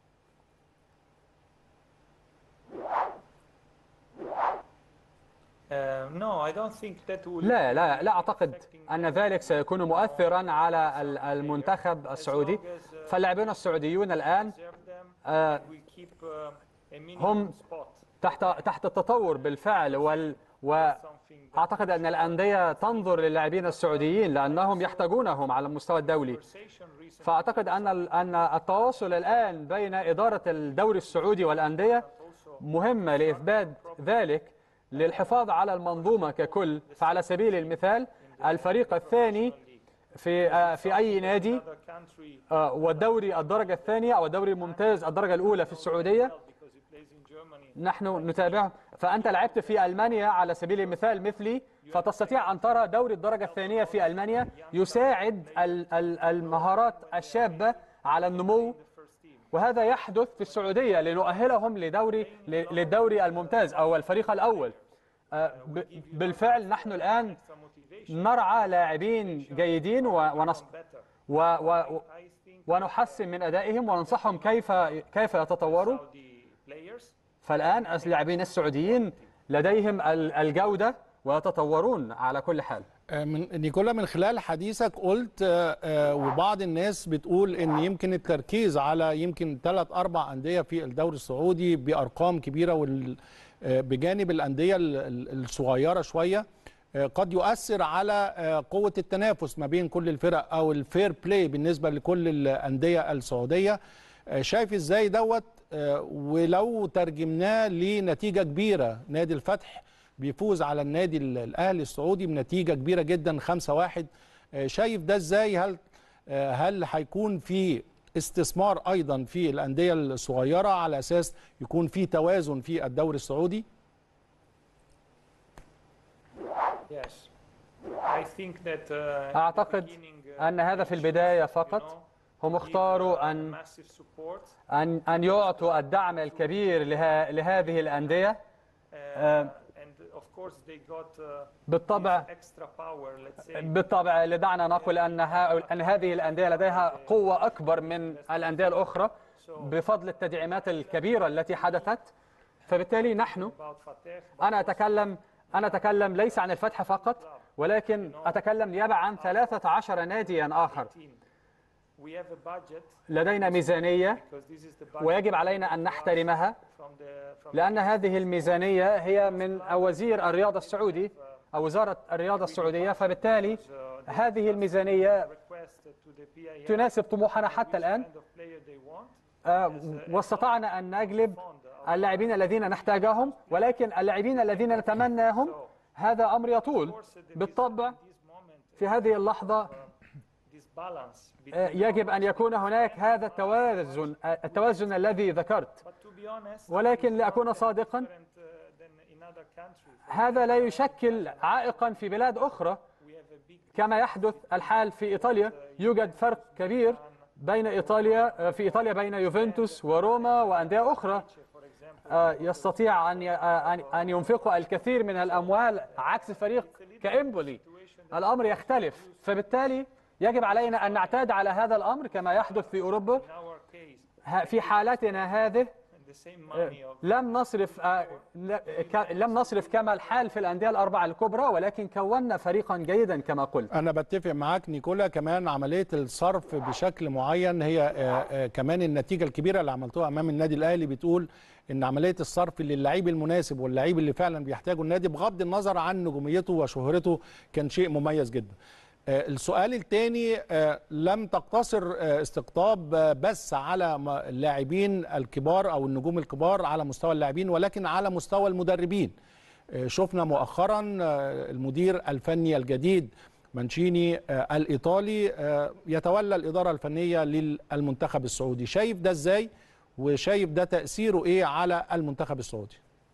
Uh, no, I don't think that will. لا لا لا أعتقد أن ذلك سيكون مؤثرا على ال- المنتخب السعودي فاللاعبون السعوديون الآن Observe them. آه، We keep uh, a هم minimum spot. تحت تحت التطور بالفعل وال Something that وأعتقد أن الأندية تنظر للاعبين السعوديين لأنهم يحتاجونهم على المستوى الدولي conversation recently فأعتقد أن ال- أن التواصل الآن بين إدارة الدوري السعودي والأندية مهمة لإثبات ذلك للحفاظ على المنظومة ككل فعلى سبيل المثال الفريق الثاني في آه، في أي نادي other country آه، والدوري الدرجة الثانية أو الدوري الممتاز الدرجة الأولى في السعودية because he plays in Germany. نحن نتابعه فأنت لعبت في ألمانيا على سبيل المثال مثلي فتستطيع أن ترى دوري الدرجة الثانية في ألمانيا يساعد ال- ال- المهارات الشابة على النمو وهذا يحدث في السعودية لنؤهلهم لدوري ل- للدوري الممتاز أو الفريق الأول آه، ب- بالفعل نحن الآن نرعى لاعبين جيدين و- ونص و و I think ونحسن من أدائهم وننصحهم كيف كيف يتطوروا the players فالآن اللاعبين السعوديين لديهم ال- الجودة ويتطورون على كل حال آه، من نيكولا من خلال حديثك قلت آه، آه، وبعض الناس بتقول ان يمكن التركيز على يمكن ثلاث اربع انديه في الدوري السعودي بارقام كبيره وال آه، بجانب الانديه ال- ال- الصغيره شويه آه، قد يؤثر على آه، قوه التنافس ما بين كل الفرق او الفير بلاي بالنسبه لكل الانديه السعوديه آه، شايف ازاي دوت آه، ولو ترجمناه لنتيجه كبيره نادي الفتح بيفوز على النادي ال- الاهلي السعودي بنتيجه كبيره جدا 5-1 آه، شايف ده ازاي هل آه، هل هيكون في استثمار ايضا في الانديه الصغيره على اساس يكون في توازن في الدوري السعودي Yes. I think that uh, in the أعتقد beginning, uh, أن هذا في they البداية choose, you فقط know, هم give, اختاروا uh, أن massive support, أن أن يعطوا الدعم الكبير له لهذه الأندية uh, Um, and of course they got uh, بالطبع this extra power, let's say. بالطبع لدعنا نقول أن ها- أن هذه الأندية لديها قوة أكبر من الأندية الأخرى بفضل التدعيمات الكبيرة التي حدثت فبالتالي نحن about Fateh, أنا أتكلم أنا أتكلم ليس عن الفتح فقط ولكن أتكلم نيابة عن 13 ناديا آخر 18. We have a budget لدينا ميزانية because this is the budget ويجب علينا أن نحترمها from the from لأن هذه الميزانية هي من وزير الرياضة السعودي أو وزارة الرياضة السعودية فبالتالي هذه الميزانية request to the PIF تناسب طموحنا حتى الآن kind of player they want. آه، واستطعنا أن نجلب اللاعبين الذين نحتاجهم ولكن اللاعبين الذين نتمناهم هذا أمر يطول بالطبع This moment, في هذه اللحظة this balance آه، between. يجب أن يكون هناك هذا التوازن آه، التوازن الذي ذكرت But to be honest, ولكن لأكون صادقا different uh, than in other countries. هذا لا يشكل عائقا في بلاد أخرى We have a big كما يحدث الحال في إيطاليا يوجد فرق كبير بين إيطاليا في إيطاليا بين يوفنتوس وروما وأندية أخرى for example. آه، يستطيع أن ي- آه، أن- أن ينفق الكثير من الأموال عكس فريق كإمبولي الأمر يختلف فبالتالي يجب علينا أن نعتاد على هذا الأمر كما يحدث في أوروبا In our case, ه- في حالتنا هذه the same money of لم نصرف آه، ل- ك- لم نصرف كما الحال في الأندية الأربعة الكبرى ولكن كونا فريقا جيدا كما قلت انا بتفق معاك نيكولا كمان عمليه الصرف بشكل معين هي آه، آه، كمان النتيجه الكبيره اللي عملتوها امام النادي الاهلي بتقول ان عمليه الصرف للعيب المناسب واللعيب اللي فعلا بيحتاجه النادي بغض النظر عن نجوميته وشهرته كان شيء مميز جدا آه، السؤال الثاني لم تقتصر آه، استقطاب آه، بس على م- اللاعبين الكبار او النجوم الكبار على مستوى اللاعبين ولكن على مستوى المدربين آه، شفنا مؤخرا آه، المدير الفني الجديد مانشيني آه، الايطالي آه، يتولى الاداره الفنيه للمنتخب السعودي شايف ده ازاي وشايف ده تاثيره ايه على المنتخب السعودي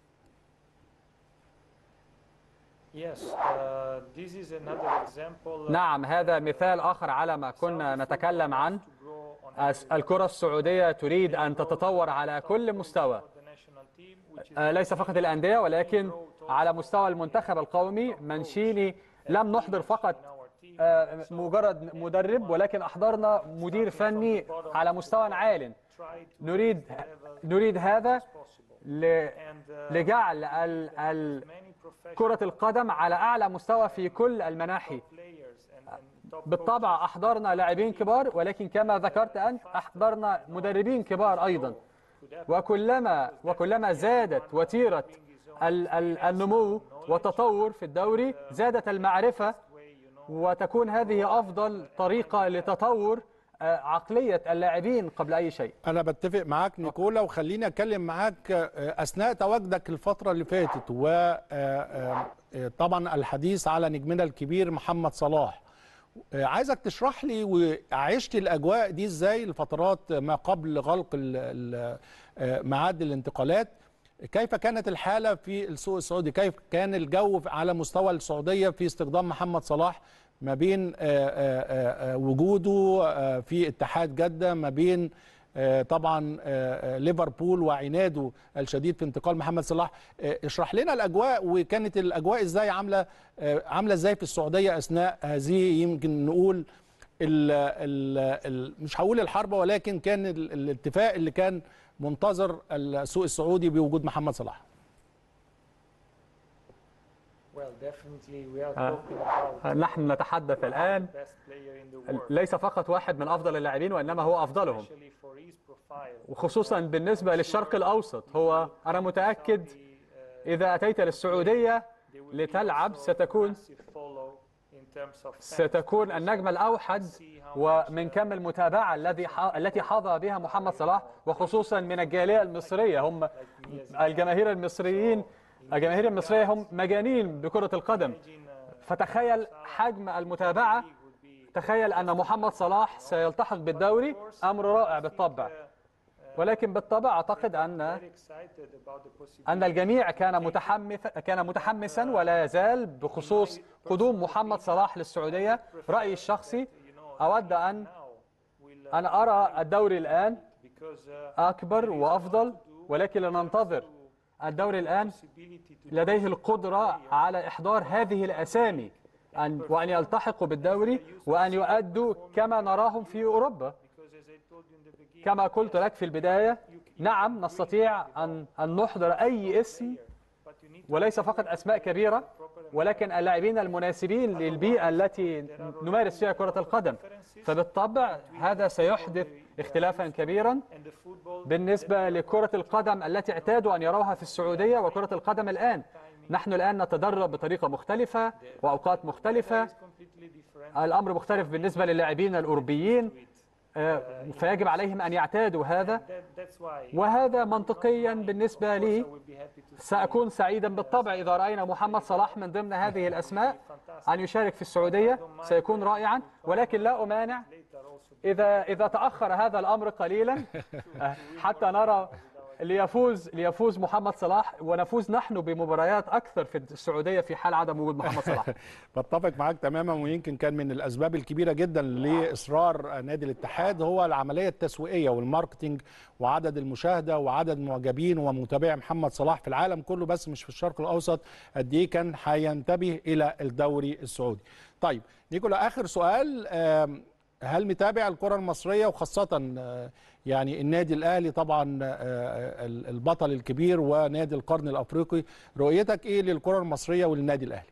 Yes, uh, this is another example. uh, نعم هذا مثال آخر على ما كنا نتكلم عنه to grow on الس- الكرة السعودية تريد أن تتطور على كل مستوى the national team, which is آه، ليس فقط الأندية ولكن grow على مستوى المنتخب القومي منشيني لم نحضر فقط آه، مجرد مدرب ولكن أحضرنا مدير فني على مستوى عال نريد نريد هذا ل- لجعل ال- ال- كرة القدم على أعلى مستوى في كل المناحي بالطبع أحضرنا لاعبين كبار ولكن كما ذكرت أنت أحضرنا مدربين كبار أيضا وكلما وكلما زادت وتيرة ال- ال- النمو والتطور في الدوري زادت المعرفة وتكون هذه أفضل طريقة لتطور آه، عقلية اللاعبين قبل أي شيء انا بتفق معاك نيكولا وخليني اتكلم معاك آه، اثناء تواجدك الفتره اللي فاتت وطبعا الحديث على نجمنا الكبير محمد صلاح آه، عايزك تشرح لي وعشت الاجواء دي ازاي الفترات ما قبل غلق ال- ال- آه، ميعاد الانتقالات كيف كانت الحاله في السوق السعودي كيف كان الجو على مستوى السعوديه في استخدام محمد صلاح ما بين آه، آه، آه، وجوده آه، في اتحاد جده ما بين آه، طبعا آه، آه، ليفربول وعناده الشديد في انتقال محمد صلاح آه، اشرح لنا الاجواء وكانت الاجواء ازاي عامله آه، عامله ازاي في السعوديه اثناء هذه يمكن نقول ال ال ال مش هقول الحرب ولكن كان ال- الاتفاق اللي كان منتظر السوق السعودي بوجود محمد صلاح Well, definitely we are آه. talking about نحن نتحدث الآن best player in the world, ليس فقط واحد من أفضل اللاعبين وإنما هو أفضلهم especially for his profile. وخصوصا بالنسبة للشرق الأوسط هو أنا متأكد The, uh, إذا أتيت للسعودية there will be لتلعب also ستكون massive follow in terms of fans. ستكون النجم الأوحد ومن كم المتابعة الذي ح- التي حظى بها محمد صلاح وخصوصا من الجالية المصرية هم الجماهير المصريين الجماهير المصرية هم مجانين بكرة القدم فتخيل حجم المتابعة تخيل أن محمد صلاح سيلتحق بالدوري أمر رائع بالطبع ولكن بالطبع أعتقد أن Very excited about the possibility أن الجميع كان متحمس كان متحمسا ولا يزال بخصوص قدوم محمد صلاح للسعودية رأيي الشخصي أود أن now will أن أرى الدوري الآن because uh, أكبر وأفضل ولكن لننتظر الدوري الآن possibility to لديه القدرة على إحضار هذه الأسامي أن وأن يلتحقوا بالدوري وأن يؤدوا كما نراهم في أوروبا because as I told you in the beginning كما قلت لك في البداية نعم نستطيع أن أن نحضر أي اسم but you need وليس فقط أسماء كبيرة ولكن اللاعبين المناسبين للبيئة التي نمارس فيها كرة القدم فبالطبع هذا سيحدث اختلافا كبيرا and the football بالنسبة لكرة القدم التي اعتادوا أن يروها في السعودية وكرة القدم الآن نحن الآن نتدرب بطريقة مختلفة وأوقات مختلفة completely different الأمر مختلف بالنسبة للاعبين الأوروبيين آه، فيجب عليهم أن يعتادوا هذا that, that's why وهذا منطقيا بالنسبة لي I will be happy to see سأكون سعيدا بالطبع إذا رأينا محمد صلاح من ضمن هذه الأسماء أن يشارك في السعودية سيكون رائعا ولكن لا أمانع later also إذا إذا تأخر هذا الأمر قليلا آه، حتى نرى ليفوز ليفوز محمد صلاح ونفوز نحن بمباريات أكثر في السعودية في حال عدم وجود محمد صلاح بتفق معاك تماما ويمكن كان من الاسباب الكبيره جدا لاصرار نادي الاتحاد هو العمليه التسويقيه والماركتينج وعدد المشاهده وعدد معجبين ومتابعي محمد صلاح في العالم كله بس مش في الشرق الاوسط قد ايه كان هينتبه الى الدوري السعودي. طيب نيكولا اخر سؤال آم، هل متابع الكره المصريه وخاصه آه، يعني النادي الاهلي طبعا آه، ال- البطل الكبير ونادي القرن الافريقي رؤيتك ايه للكره المصريه وللنادي الاهلي؟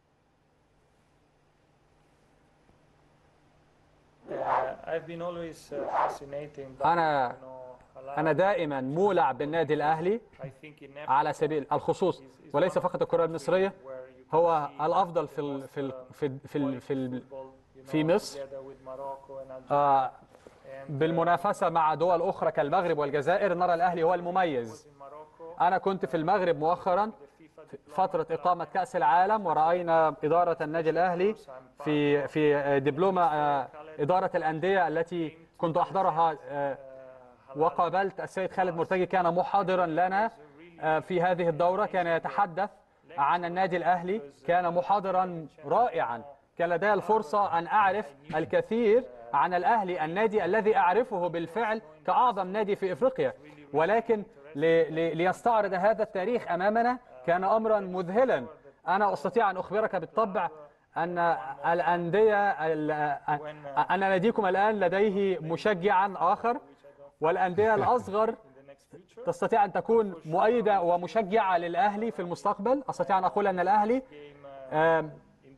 uh, I've been always uh, fascinating by أنا- you know, a lot. أنا دائما مولع بالنادي الأهلي I think in على سبيل الخصوص وليس فقط الكرة المصرية where you هو الأفضل في ال في ال في ال في ال في, ال football, you في know, مصر. together with Morocco and Algeria. آه and بالمنافسة مع دول أخرى كالمغرب والجزائر نرى الأهلي هو المميز in Morocco, أنا كنت في المغرب مؤخرا the FIFA في فترة إقامة كأس العالم ورأينا إدارة النادي الأهلي في في دبلومة آه، إدارة الأندية التي كنت أحضرها آه، وقابلت السيد خالد مرتجي كان محاضرا لنا آه، في هذه الدورة كان يتحدث عن النادي الأهلي كان محاضرا رائعا كان لدي الفرصة أن أعرف الكثير عن الأهلي النادي الذي أعرفه بالفعل كأعظم نادي في إفريقيا ولكن ل- ل- ليستعرض هذا التاريخ أمامنا كان أمرا مذهلا أنا أستطيع أن أخبرك بالطبع أن الأندية ال- أن ناديكم الآن لديه مشجعا آخر والأندية الأصغر تستطيع أن تكون مؤيدة ومشجعة للأهلي في المستقبل أستطيع أن أقول أن الأهلي آم،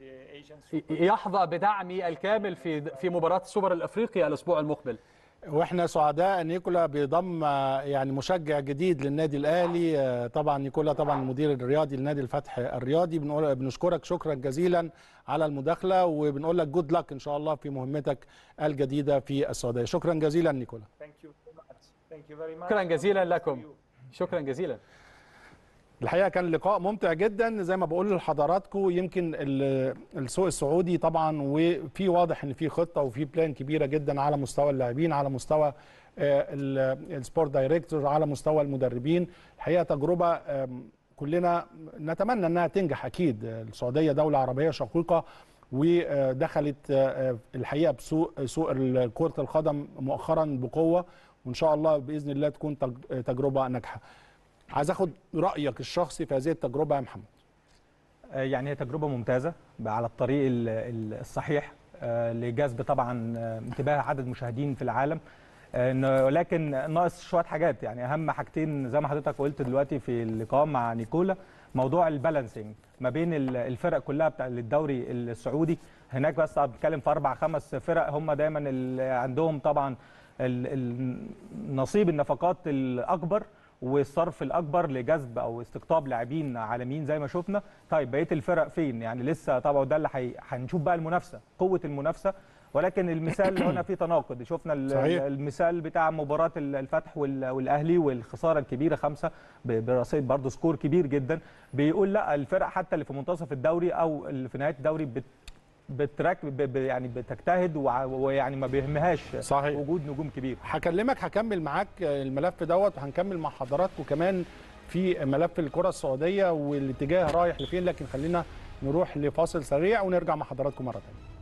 يحظى بدعمي الكامل في في مباراة السوبر الأفريقي الأسبوع المقبل واحنا سعداء ان نيكولا بيضم آه، يعني مشجع جديد للنادي الاهلي آه، طبعا نيكولا طبعا المدير الرياضي لنادي الفتح الرياضي بنقول بنشكرك شكرا جزيلا على المداخله وبنقول لك جود لك ان شاء الله في مهمتك الجديده في السعوديه شكرا جزيلا نيكولا Thank you very much. Thank you very much. شكرا جزيلا لكم شكرا جزيلا الحقيقه كان لقاء ممتع جدا زي ما بقول لحضراتكم يمكن ال- السوق السعودي طبعا وفي واضح ان في خطه وفي بلان كبيره جدا على مستوى اللاعبين على مستوى آه، ال- السبورت دايركتور على مستوى المدربين الحقيقه تجربه آم، كلنا نتمنى انها تنجح اكيد السعوديه دوله عربيه شقيقه ودخلت آه، الحقيقه بسوق سوق كره القدم مؤخرا بقوه وان شاء الله باذن الله تكون تج- تجربه ناجحه عايز اخد رايك الشخصي في هذه التجربه يا محمد آه، يعني هي تجربه ممتازه على الطريق ال- ال- الصحيح آه، لجذب طبعا آه، انتباه عدد مشاهدين في العالم آه، إن- ولكن ناقص شويه حاجات يعني اهم حاجتين زي ما حضرتك قلت دلوقتي في اللقاء مع نيكولا موضوع البالانسنج ما بين ال- الفرق كلها بتاع الدوري السعودي هناك بس بتتكلم في اربع خمس فرق هم دايما اللي عندهم طبعا ال- ال- نصيب النفقات الاكبر والصرف الاكبر لجذب او استقطاب لاعبين عالميين زي ما شفنا طيب بقيه الفرق فين يعني لسه طبعا ده اللي حي- هنشوف بقى المنافسه قوه المنافسه ولكن المثال هنا في تناقض شفنا ال- صحيح. المثال بتاع مباراه ال- الفتح وال- والاهلي والخساره الكبيره خمسه ب- برصيد برضه سكور كبير جدا بيقول لا الفرق حتى اللي في منتصف الدوري او اللي في نهايه الدوري بت بترك ب- ب- يعني بتجتهد وع- ويعني ما بيهمهاش صحيح. وجود نجوم كبير هكلمك هكمل معاك الملف دوت وهنكمل مع حضراتكم كمان في ملف الكره السعوديه والاتجاه رايح لفين لكن خلينا نروح لفاصل سريع ونرجع مع حضراتكم مره ثانيه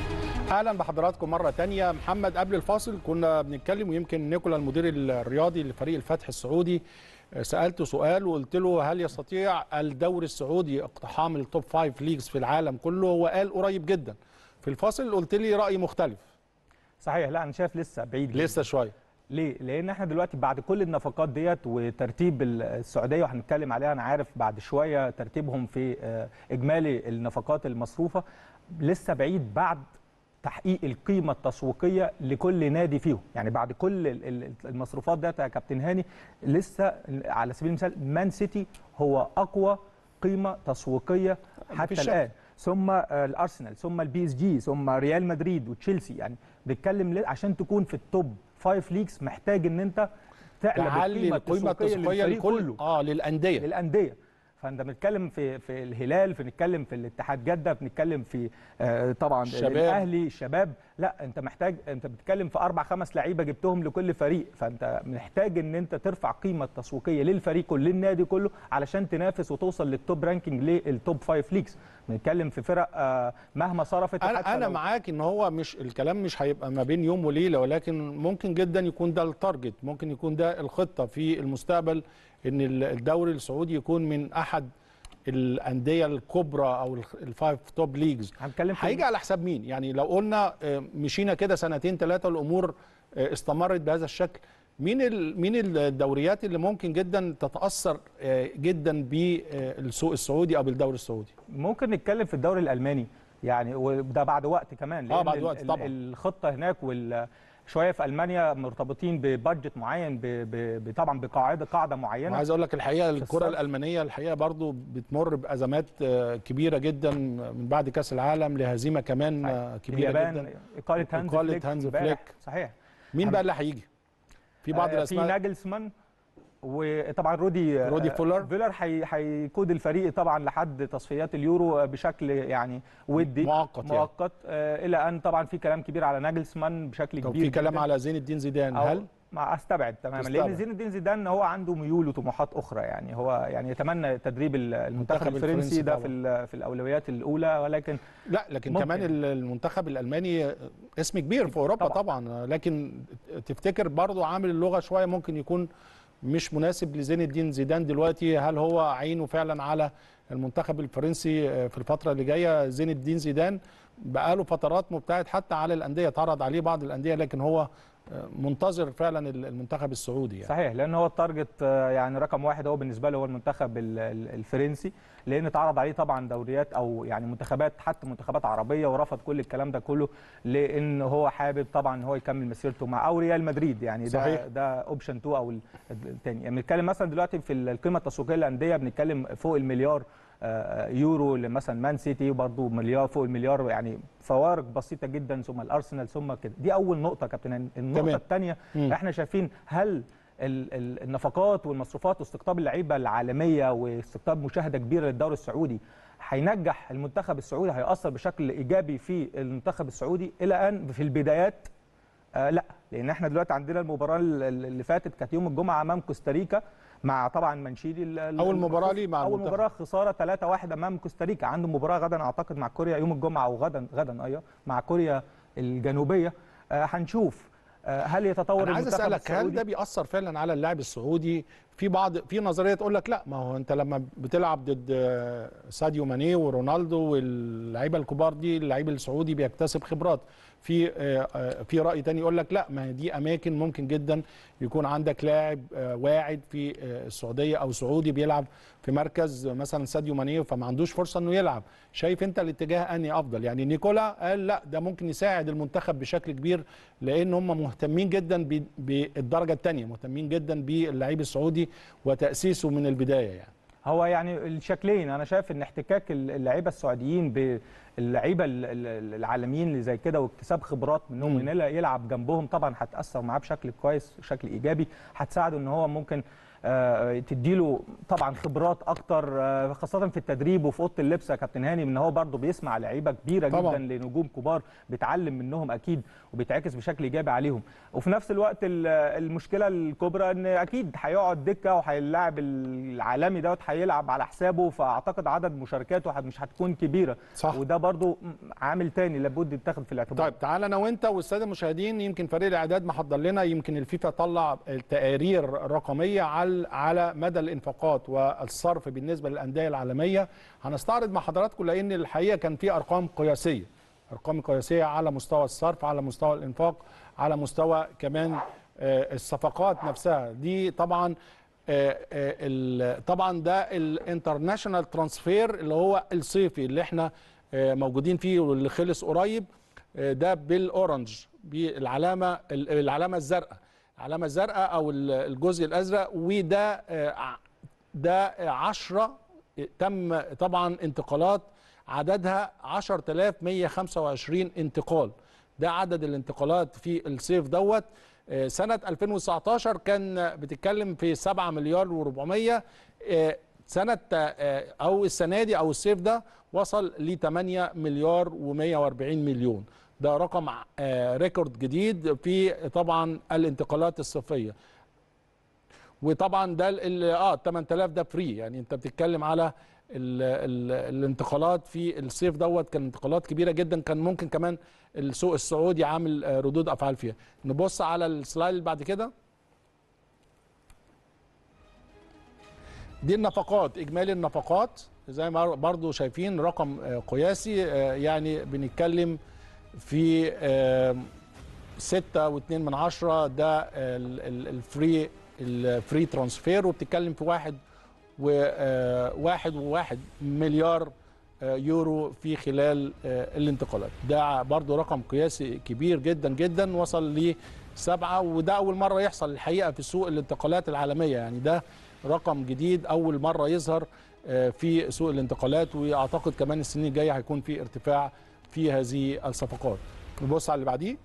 اهلا بحضراتكم مره تانية محمد قبل الفاصل كنا بنتكلم ويمكن نيكولا المدير الرياضي لفريق الفتح السعودي سالته سؤال وقلت له هل يستطيع الدوري السعودي اقتحام التوب فايف ليجز في العالم كله وقال قريب جدا في الفاصل قلت لي راي مختلف صحيح لا انا شايف لسه بعيد جداً. لسه شويه ليه؟ لأن احنا دلوقتي بعد كل النفقات ديت وترتيب السعودية وهنتكلم عليها أنا عارف بعد شوية ترتيبهم في آه، إجمالي النفقات المصروفة لسه بعيد بعد تحقيق القيمة التسويقية لكل نادي فيهم، يعني بعد كل ال- ال- المصروفات ديت يا كابتن هاني لسه على سبيل المثال مان سيتي هو أقوى قيمة تسويقية حتى مفيش شك. الآن ثم آه، الارسنال ثم البي اس جي ثم ريال مدريد وتشيلسي يعني بنتكلم ليه؟ عشان تكون في التوب فايف ليجز محتاج ان انت تعلى تعلي بالقيمه القيمه التسويقيه التسويقيه للفريق لكل كله اه للانديه للانديه فانت بنتكلم في في الهلال بنتكلم في الاتحاد جده بنتكلم في آه، طبعا الشباب. الاهلي الشباب لا انت محتاج انت بتتكلم في اربع خمس لعيبه جبتهم لكل فريق فانت محتاج ان انت ترفع قيمه التسويقيه للفريق كله للنادي كله علشان تنافس وتوصل للتوب رانكينج للتوب فايف ليجز بنتكلم في فرق آه، مهما صرفت انا حتى انا لو- معاك ان هو مش الكلام مش هيبقى ما بين يوم وليله ولكن ممكن جدا يكون ده التارجت ممكن يكون ده الخطه في المستقبل ان ال- الدوري السعودي يكون من احد الانديه الكبرى او الخ- الفايف توب ليجز هنتكلم في هيجي على حساب مين يعني لو قلنا آه، مشينا كده سنتين ثلاثه الامور آه، استمرت بهذا الشكل مين ال- مين الدوريات اللي ممكن جدا تتاثر آه، جدا بالسوق السعودي او بالدوري السعودي ممكن نتكلم في الدوري الالماني يعني وده بعد وقت كمان آه، لأن بعد ال- وقت ال- طبعاً. الخطه هناك وال شويه في المانيا مرتبطين ببادجت معين ب- ب- ب- طبعا بقاعده قاعده معينه وعايز اقول لك الحقيقه الكره الصرف. الالمانيه الحقيقه برضو بتمر بازمات آه، كبيره جدا من بعد كاس العالم لهزيمه كمان آه، كبيره اليابان جدا اقاله هانز إقالة فليك هانز امبارح. فليك. صحيح مين عم- بقى اللي هيجي في بعض آه، في الاسماء ناجلسمان وطبعا رودي رودي آه، فولر. فيلر هي- هيقود الفريق طبعا لحد تصفيات اليورو بشكل يعني ودي مؤقت يعني. مؤقت آه، الى ان طبعا في كلام كبير على ناجلسمان بشكل طب كبير في كلام جداً. على زين الدين زيدان أو هل ما استبعد تماما تستبعد. لان زين الدين زيدان هو عنده ميول وطموحات اخرى يعني هو يعني يتمنى تدريب ال- المنتخب المنتخب الفرنسي الفرنسي ده طبعاً. في ال- في الاولويات الاولى ولكن لا لكن ممكن. كمان ال- المنتخب الالماني اسم كبير في اوروبا طبعاً. طبعا, طبعا لكن تفتكر برضو عامل اللغه شويه ممكن يكون مش مناسب لزين الدين زيدان دلوقتي هل هو عينه فعلا على المنتخب الفرنسي آه، في الفتره اللي جايه زين الدين زيدان بقاله فترات مبتعد حتى على الانديه اتعرض عليه بعض الانديه لكن هو آه، منتظر فعلا المنتخب السعودي يعني. صحيح لان هو التارجت آه، يعني رقم واحد هو بالنسبه له هو المنتخب ال- ال- الفرنسي لان اتعرض عليه طبعا دوريات او يعني منتخبات حتى منتخبات عربيه ورفض كل الكلام ده كله لان هو حابب طبعا ان هو يكمل مسيرته مع او ريال مدريد يعني صحيح. ده ده اوبشن 2 او ال- الثاني يعني بنتكلم مثلا دلوقتي في القيمه التسويقيه للانديه بنتكلم فوق المليار آه، يورو لمثلا مان سيتي وبرضه مليار فوق المليار يعني فوارق بسيطه جدا ثم الارسنال ثم كده دي اول نقطه يا كابتن هاني. النقطه تمام. الثانيه مم. احنا شايفين هل ال- ال- النفقات والمصروفات واستقطاب اللعيبه العالميه واستقطاب مشاهده كبيره للدوري السعودي هينجح المنتخب السعودي هيأثر بشكل ايجابي في المنتخب السعودي الى ان في البدايات آه لا لان احنا دلوقتي عندنا المباراه ال- ال- اللي فاتت كانت يوم الجمعه امام كوستاريكا مع طبعا منشيدي ال- ال- أول مباراة ليه مع اول المنتخب. مباراه خساره 3-1 امام كوستاريكا عنده مباراه غدا اعتقد مع كوريا يوم الجمعه او غدا غدا ايوه مع كوريا الجنوبيه آه هنشوف آه هل يتطور انا عايز المنتخب اسالك هل السعودي؟ ده بيأثر فعلا على اللاعب السعودي في بعض في نظريه تقول لك لا ما هو انت لما بتلعب ضد آه، ساديو ماني ورونالدو واللعيبه الكبار دي اللعيب السعودي بيكتسب خبرات في آه، آه، في راي تاني يقول لك لا ما هي دي اماكن ممكن جدا يكون عندك لاعب آه، واعد في آه، السعوديه او سعودي بيلعب في مركز مثلا ساديو ماني فما عندوش فرصه انه يلعب شايف انت الاتجاه اني افضل يعني نيكولا قال لا ده ممكن يساعد المنتخب بشكل كبير لان هم مهتمين جدا ب- بالدرجه الثانيه مهتمين جدا باللعيب السعودي وتاسيسه من البدايه يعني هو يعني الشكلين انا شايف ان احتكاك اللعيبه السعوديين باللعيبه ال- ال- العالميين اللي زي كده واكتساب خبرات منهم مم. وان يلعب جنبهم طبعا هتاثر معاه بشكل كويس بشكل ايجابي هتساعده ان هو ممكن آه، تديله طبعا خبرات اكتر آه، خاصه في التدريب وفي اوضه اللبس يا كابتن هاني ان هو برضه بيسمع لعيبه كبيره طبعاً. جدا لنجوم كبار بيتعلم منهم اكيد وبيتعكس بشكل ايجابي عليهم وفي نفس الوقت ال- المشكله الكبرى ان اكيد هيقعد دكه وهيلاعب العالمي دوت هيلعب على حسابه فاعتقد عدد مشاركاته هت- مش هتكون كبيره صح. وده برضو عامل تاني لابد يتاخد في الاعتبار طيب تعال انا وانت والساده المشاهدين يمكن فريق الاعداد محضر لنا يمكن الفيفا طلع تقارير رقميه على على مدى الانفاقات والصرف بالنسبه للانديه العالميه هنستعرض مع حضراتكم لان الحقيقه كان في ارقام قياسيه ارقام قياسيه على مستوى الصرف على مستوى الانفاق على مستوى كمان آه، الصفقات نفسها دي طبعا آه، آه، ال- طبعا ده الانترناشونال ترانسفير اللي هو الصيفي اللي احنا آه، موجودين فيه واللي خلص قريب آه، ده بالاورنج بالعلامه ال- العلامه الزرقاء العلامه الزرقاء او ال- الجزء الازرق وده آه، ع- ده 10 تم طبعا انتقالات عددها 10125 انتقال ده عدد الانتقالات في الصيف دوت آه، سنة 2019 كان بتتكلم في 7 مليار و400 سنة آه، أو السنة دي أو الصيف ده وصل ل 8 مليار و140 مليون ده رقم آه، ريكورد جديد في طبعا الانتقالات الصيفية وطبعا ده ال- ال- اه 8000 ده فري يعني انت بتتكلم على ال ال الانتقالات في الصيف دوت كان انتقالات كبيره جدا كان ممكن كمان السوق السعودي عامل آه، ردود افعال فيها نبص على السلايد اللي بعد كده دي النفقات اجمالي النفقات زي ما برضو شايفين رقم آه، قياسي آه، يعني بنتكلم في آه، ستة واتنين من عشرة ده ال- ال- الفري الفري ترانسفير وبتتكلم في واحد وواحد وواحد مليار آه، يورو في خلال آه، الانتقالات ده برضو رقم قياسي كبير جدا جدا وصل لسبعة وده أول مرة يحصل الحقيقة في سوق الانتقالات العالمية يعني ده رقم جديد أول مرة يظهر آه، في سوق الانتقالات وأعتقد كمان السنين الجاية هيكون في ارتفاع في هذه الصفقات نبص على اللي بعديه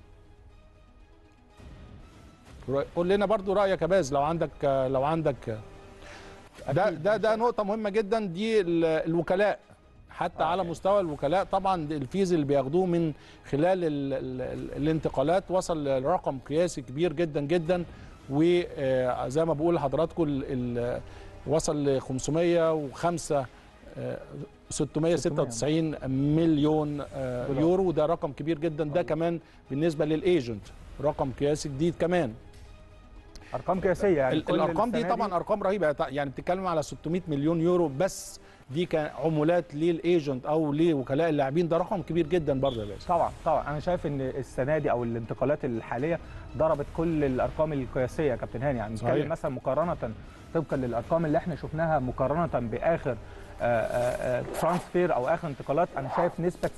قول لنا برضو رايك يا باز لو عندك لو عندك ده ده ده نقطه مهمه جدا دي ال- الوكلاء حتى على مستوى الوكلاء طبعا الفيز اللي بياخدوه من خلال ال ال ال الانتقالات وصل لرقم قياسي كبير جدا جدا وزي ما بقول لحضراتكم ال- ال- وصل ل 505 آه، 696 مليون آه، دولار. يورو ده رقم كبير جدا ده كمان بالنسبه للايجنت رقم قياسي جديد كمان ارقام قياسيه يعني ال- كل الارقام دي السنة طبعا ارقام رهيبه يعني بتتكلم على 600 مليون يورو بس دي كعمولات للايجنت او لوكلاء اللاعبين ده رقم كبير جدا برضه يا باسم طبعا طبعا انا شايف ان السنه دي او الانتقالات الحاليه ضربت كل الارقام القياسيه يا كابتن هاني يعني صحيح. نتكلم مثلا مقارنه طبقا للارقام اللي احنا شفناها مقارنه باخر آه، آه، آه، ترانسفير او اخر انتقالات انا شايف نسبه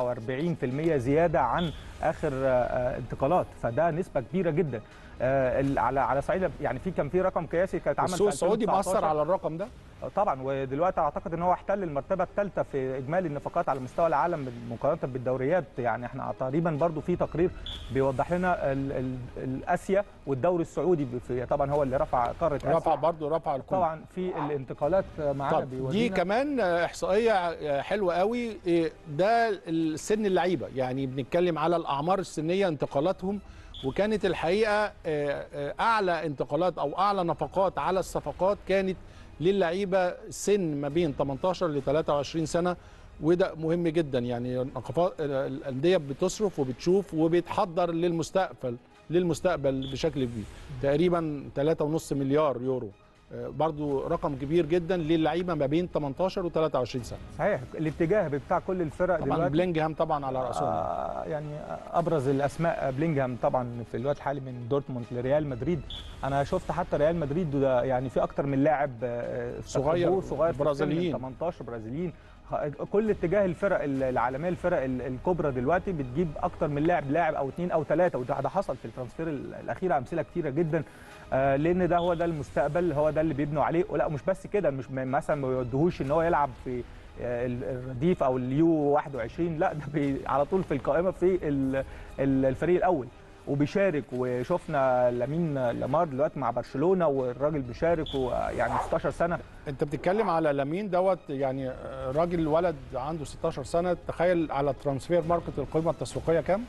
47% زياده عن اخر آه، آه، انتقالات فده نسبه كبيره جدا آه، ال- على على صعيد يعني في كان في رقم قياسي كان اتعمل السوق في السعودي 2019. مأثر على الرقم ده طبعا ودلوقتي اعتقد ان هو احتل المرتبه الثالثه في اجمالي النفقات على مستوى العالم مقارنه بالدوريات يعني احنا تقريبا برضو في تقرير بيوضح لنا ال- ال- الاسيا والدوري السعودي في طبعا هو اللي رفع قاره اسيا رفع برضه رفع الكل طبعا في الانتقالات معانا طب دي بيورينا كمان آه، احصائيه آه، حلوه قوي إيه، ده السن اللعيبه يعني بنتكلم على الاعمار السنيه انتقالاتهم وكانت الحقيقه آه، آه، اعلى انتقالات او اعلى نفقات على الصفقات كانت للعيبه سن ما بين 18 ل 23 سنه وده مهم جدا يعني نقفات- الانديه بتصرف وبتشوف وبتحضر للمستقبل للمستقبل بشكل كبير تقريبا 3.5 مليار يورو آه، برضو رقم كبير جدا للعيبه ما بين 18 و 23 سنه صحيح الاتجاه بتاع كل الفرق طبعا دلوقتي بلينجهام طبعا على راسهم آه يعني ابرز الاسماء بلينجهام طبعا في الوقت الحالي من دورتموند لريال مدريد انا شفت حتى ريال مدريد ده يعني في اكتر من لاعب آه، في صغير، تطور صغير في السن، برازيليين. من 18 برازيليين خ- كل اتجاه الفرق العالميه الفرق ال- الكبرى دلوقتي بتجيب اكتر من لاعب لاعب او اثنين او ثلاثه وده ده حصل في الترانسفير ال- الاخيره امثله كتيره جدا آه، لان ده هو ده المستقبل هو ده اللي بيبنوا عليه ولا مش بس كده مش م- مثلا ما يودهوش ان هو يلعب في آه، ال- الرديف او اليو 21 لا ده بي على طول في القائمه في ال- ال- الفريق الاول وبيشارك وشفنا لامين لامار دلوقتي مع برشلونه والراجل بيشارك ويعني 16 سنه انت بتتكلم على لامين دوت يعني آه، راجل ولد عنده 16 سنه تخيل على ترانسفير ماركت القيمه التسويقيه كام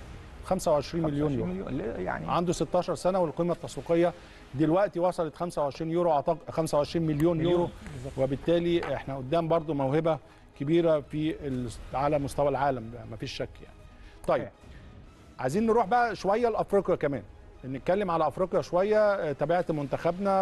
25 مليون 25 يورو مليون ليه؟ يعني عنده 16 سنه والقيمه التسويقيه دلوقتي وصلت 25 يورو اعتقد 25 مليون يورو وبالتالي احنا قدام برضو موهبه كبيره في ال- على مستوى العالم ما فيش شك يعني طيب صحيح. عايزين نروح بقى شويه لافريقيا كمان نتكلم على افريقيا شويه آه، تابعت منتخبنا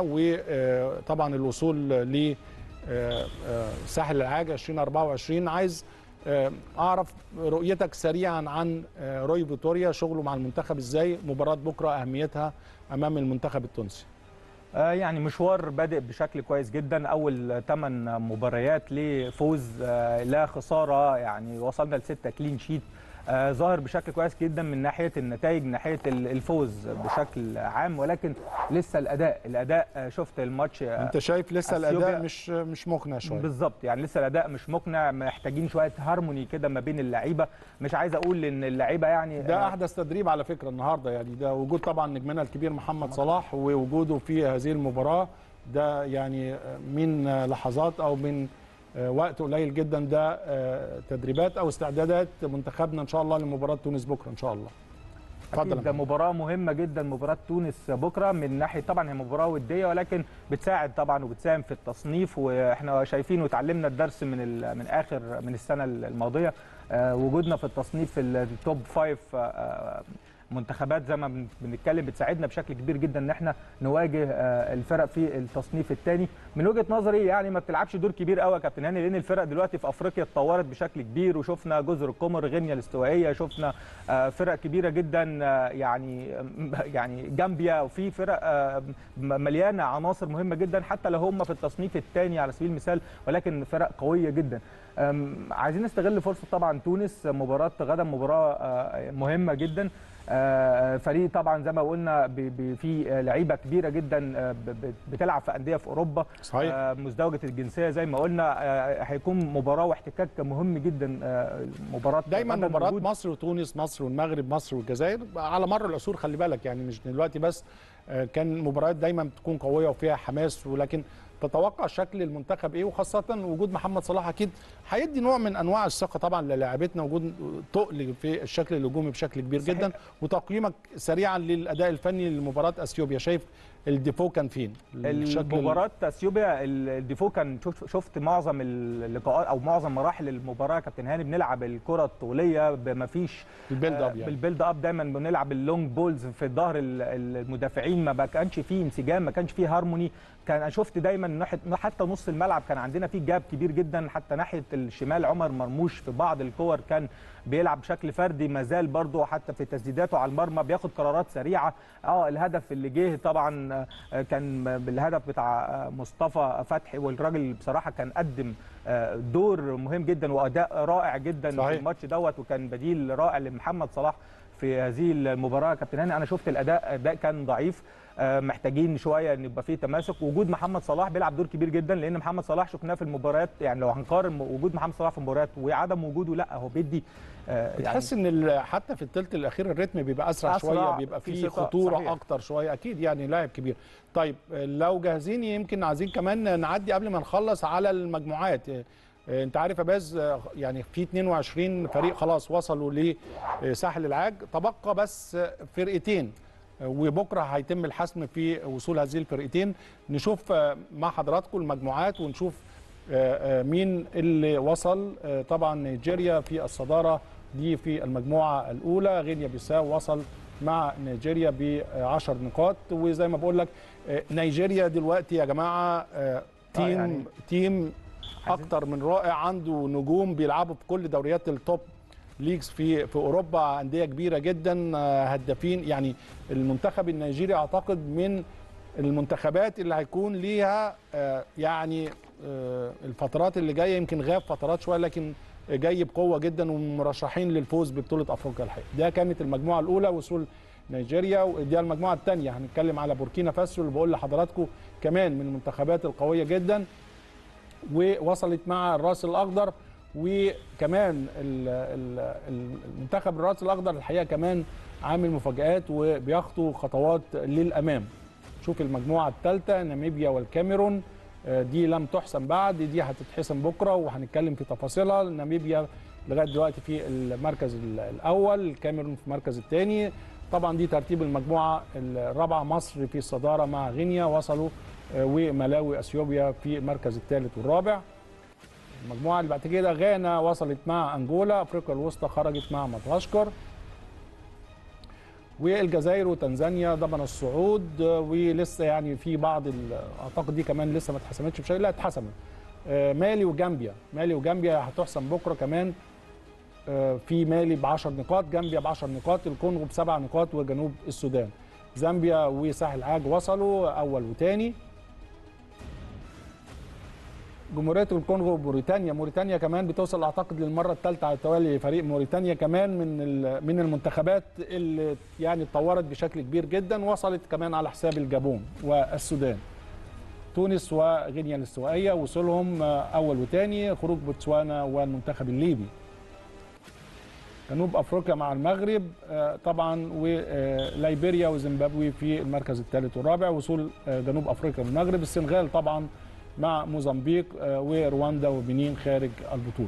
وطبعا الوصول ل آه، آه، ساحل العاج 2024 عايز آه، اعرف رؤيتك سريعا عن آه، روي فيتوريا شغله مع المنتخب ازاي مباراه بكره اهميتها امام المنتخب التونسي آه، يعني مشوار بادئ بشكل كويس جدا اول 8 مباريات لفوز آه، لا خساره يعني وصلنا لستة كلين شيت آه، ظاهر بشكل كويس جدا من ناحيه النتائج من ناحيه ال- الفوز بشكل عام ولكن لسه الاداء الاداء آه، شفت الماتش آه، انت شايف لسه أثيوبيا- الاداء مش مش مقنع شويه بالظبط يعني لسه الاداء مش مقنع محتاجين شويه هارموني كده ما بين اللعيبه مش عايز اقول ان اللعيبه يعني ده آه، احدث تدريب على فكره النهارده يعني ده وجود طبعا نجمنا الكبير محمد صلاح ووجوده في هذه المباراه ده يعني من لحظات او من وقت قليل جدا ده تدريبات او استعدادات منتخبنا ان شاء الله لمباراه تونس بكره ان شاء الله اتفضل يا أكيد ده محمد. مباراة مهمة جدا مباراة تونس بكرة من ناحية طبعا هي مباراة ودية ولكن بتساعد طبعا وبتساهم في التصنيف واحنا شايفين وتعلمنا الدرس من ال- من آخر من السنة الماضية آه، وجودنا في التصنيف في التوب فايف آه، منتخبات زي ما بن- بنتكلم بتساعدنا بشكل كبير جدا ان احنا نواجه آه، الفرق في التصنيف الثاني من وجهه نظري يعني ما بتلعبش دور كبير قوي يا كابتن هاني لان الفرق دلوقتي في افريقيا اتطورت بشكل كبير وشفنا جزر القمر غينيا الاستوائيه شفنا آه، فرق كبيره جدا آه، يعني يعني جامبيا وفي فرق آه، م- مليانه عناصر مهمه جدا حتى لو هم في التصنيف الثاني على سبيل المثال ولكن فرق قويه جدا أم، عايزين نستغل فرصه طبعا تونس مباراه غدا مباراه آه، مهمه جدا آه، فريق طبعا زي ما قلنا ب- ب- في لعيبه كبيره جدا آه، ب- ب- بتلعب في انديه في اوروبا صحيح آه، مزدوجه الجنسيه زي ما قلنا آه، هيكون مباراه واحتكاك مهم جدا آه، مباراه دايما غدا مباراه موجود. مصر وتونس مصر والمغرب مصر والجزائر على مر العصور خلي بالك يعني مش دلوقتي بس آه، كان مباريات دايما بتكون قويه وفيها حماس ولكن تتوقع شكل المنتخب ايه وخاصه وجود محمد صلاح اكيد هيدي نوع من انواع الثقه طبعا للاعبتنا وجود تقل في الشكل الهجومي بشكل كبير صحيح. جدا وتقييمك سريعا للاداء الفني لمباراه اثيوبيا شايف الديفو كان فين الشكل المباراة اثيوبيا ال- الديفو كان شفت شفت معظم اللقاءات او معظم مراحل المباراة يا كابتن هاني بنلعب الكرة الطولية ما فيش البيلد آه، اب يعني بالبيلد اب دايما بنلعب اللونج بولز في ظهر ال- ال- المدافعين ما كانش فيه انسجام ما كانش فيه هارموني كان أنا شفت دايما ناحيه حتى نص الملعب كان عندنا فيه جاب كبير جدا حتى ناحيه الشمال عمر مرموش في بعض الكور كان بيلعب بشكل فردي ما زال برضه حتى في تسديداته على المرمى بياخد قرارات سريعه اه الهدف اللي جه طبعا آه، كان بالهدف بتاع آه، مصطفى فتحي والراجل بصراحه كان قدم آه، دور مهم جدا واداء رائع جدا صحيح. في الماتش دوت وكان بديل رائع لمحمد صلاح في هذه المباراه يا كابتن هاني انا شفت الاداء اداء كان ضعيف آه، محتاجين شويه ان يبقى فيه تماسك وجود محمد صلاح بيلعب دور كبير جدا لان محمد صلاح شفناه في المباريات يعني لو هنقارن وجود محمد صلاح في المباريات وعدم وجوده لا هو بيدي آه، يعني بتحس ان ال- حتى في الثلث الاخير الريتم بيبقى اسرع, أسرع، شويه بيبقى في فيه ثقة، خطوره صحيح. اكتر شويه اكيد يعني لاعب كبير طيب لو جاهزين يمكن عايزين كمان نعدي قبل ما نخلص على المجموعات آه، انت عارف يا باز آه، يعني في 22 فريق خلاص وصلوا لساحل العاج تبقى بس فرقتين آه، وبكره هيتم الحسم في وصول هذه الفرقتين نشوف آه، مع حضراتكم المجموعات ونشوف آه، آه، مين اللي وصل آه، طبعا نيجيريا في الصداره دي في المجموعه الاولى غينيا بيساو وصل مع نيجيريا ب 10 نقاط وزي ما بقول لك آه، نيجيريا دلوقتي يا جماعه آه، تيم يعني تيم اكتر من رائع عنده نجوم بيلعبوا في كل دوريات التوب ليجز في في اوروبا انديه كبيره جدا آه، هدافين يعني المنتخب النيجيري اعتقد من المنتخبات اللي هيكون ليها آه، يعني آه، الفترات اللي جايه يمكن غاب فترات شويه لكن جاي بقوه جدا ومرشحين للفوز ببطوله افريقيا الحقيقه ده كانت المجموعه الاولى وصول نيجيريا ودي المجموعه الثانيه هنتكلم على بوركينا فاسو اللي بقول لحضراتكم كمان من المنتخبات القويه جدا ووصلت مع الراس الاخضر وكمان ال- ال- المنتخب الراس الاخضر الحقيقه كمان عامل مفاجات وبيخطو خطوات للامام شوف المجموعه الثالثه ناميبيا والكاميرون آه، دي لم تحسم بعد دي هتتحسم بكره وهنتكلم في تفاصيلها ناميبيا لغايه دلوقتي في المركز ال- الاول الكاميرون في المركز الثاني طبعا دي ترتيب المجموعه الرابعه مصر في الصداره مع غينيا وصلوا آه، وملاوي اثيوبيا في المركز الثالث والرابع المجموعه اللي بعد كده غانا وصلت مع انجولا افريقيا الوسطى خرجت مع مدغشقر والجزائر وتنزانيا ضمن الصعود آه، ولسه يعني في بعض ال- اعتقد دي كمان لسه ما اتحسمتش بشيء لا اتحسمت آه، مالي وجامبيا مالي وجامبيا هتحسم بكره كمان آه، في مالي ب 10 نقاط جامبيا ب 10 نقاط الكونغو بسبع نقاط وجنوب السودان زامبيا وساحل عاج وصلوا اول وثاني جمهوريه الكونغو وموريتانيا موريتانيا كمان بتوصل اعتقد للمره الثالثه على التوالي فريق موريتانيا كمان من ال- من المنتخبات اللي يعني اتطورت بشكل كبير جدا وصلت كمان على حساب الجابون والسودان تونس وغينيا الاستوائيه وصولهم آه، اول وثاني خروج بوتسوانا والمنتخب الليبي جنوب افريقيا مع المغرب آه، طبعا وليبيريا وزيمبابوي في المركز الثالث والرابع وصول آه، جنوب افريقيا والمغرب السنغال طبعا مع موزمبيق آه، ورواندا وبنين خارج البطوله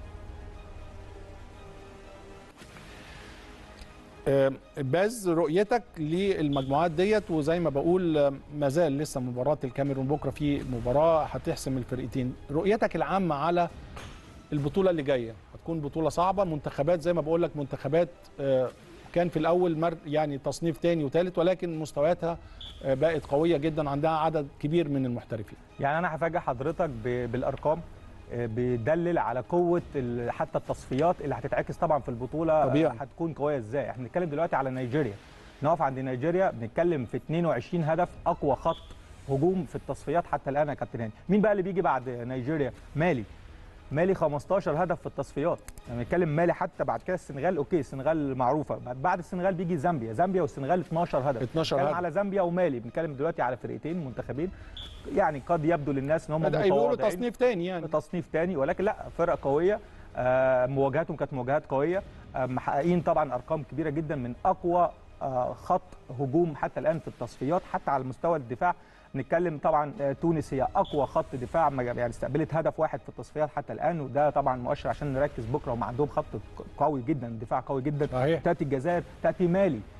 آه، باز رؤيتك للمجموعات ديت وزي ما بقول آه، ما زال لسه مباراه الكاميرون بكره في مباراه هتحسم الفرقتين رؤيتك العامه على البطوله اللي جايه هتكون بطوله صعبه منتخبات زي ما بقول لك منتخبات آه، كان في الاول مر يعني تصنيف تاني وثالث ولكن مستوياتها آه، بقت قويه جدا عندها عدد كبير من المحترفين يعني انا هفاجئ حضرتك ب- بالارقام آه، بيدلل على قوه ال- حتى التصفيات اللي هتتعكس طبعا في البطوله آه، طبيعي. هتكون قويه ازاي احنا بنتكلم دلوقتي على نيجيريا نقف عند نيجيريا بنتكلم في 22 هدف اقوى خط هجوم في التصفيات حتى الان يا كابتن هاني مين بقى اللي بيجي بعد نيجيريا مالي مالي 15 هدف في التصفيات يعني بنتكلم مالي حتى بعد كده السنغال اوكي السنغال معروفه بعد بعد السنغال بيجي زامبيا زامبيا والسنغال 12 هدف 12 بنتكلم هدف. على زامبيا ومالي بنتكلم دلوقتي على فرقتين منتخبين يعني قد يبدو للناس ان هم بدأ بيقولوا متواضعين. تصنيف تاني يعني تصنيف تاني ولكن لا فرقه قويه آه، مواجهاتهم كانت مواجهات قويه آه، محققين طبعا ارقام كبيره جدا من اقوى آه، خط هجوم حتى الان في التصفيات حتى على مستوى الدفاع نتكلم طبعا آه، تونس هي اقوى خط دفاع ما- يعني استقبلت هدف واحد في التصفيات حتى الان وده طبعا مؤشر عشان نركز بكره هم عندهم خط قوي جدا دفاع قوي جدا صحيح تاتي الجزائر تاتي مالي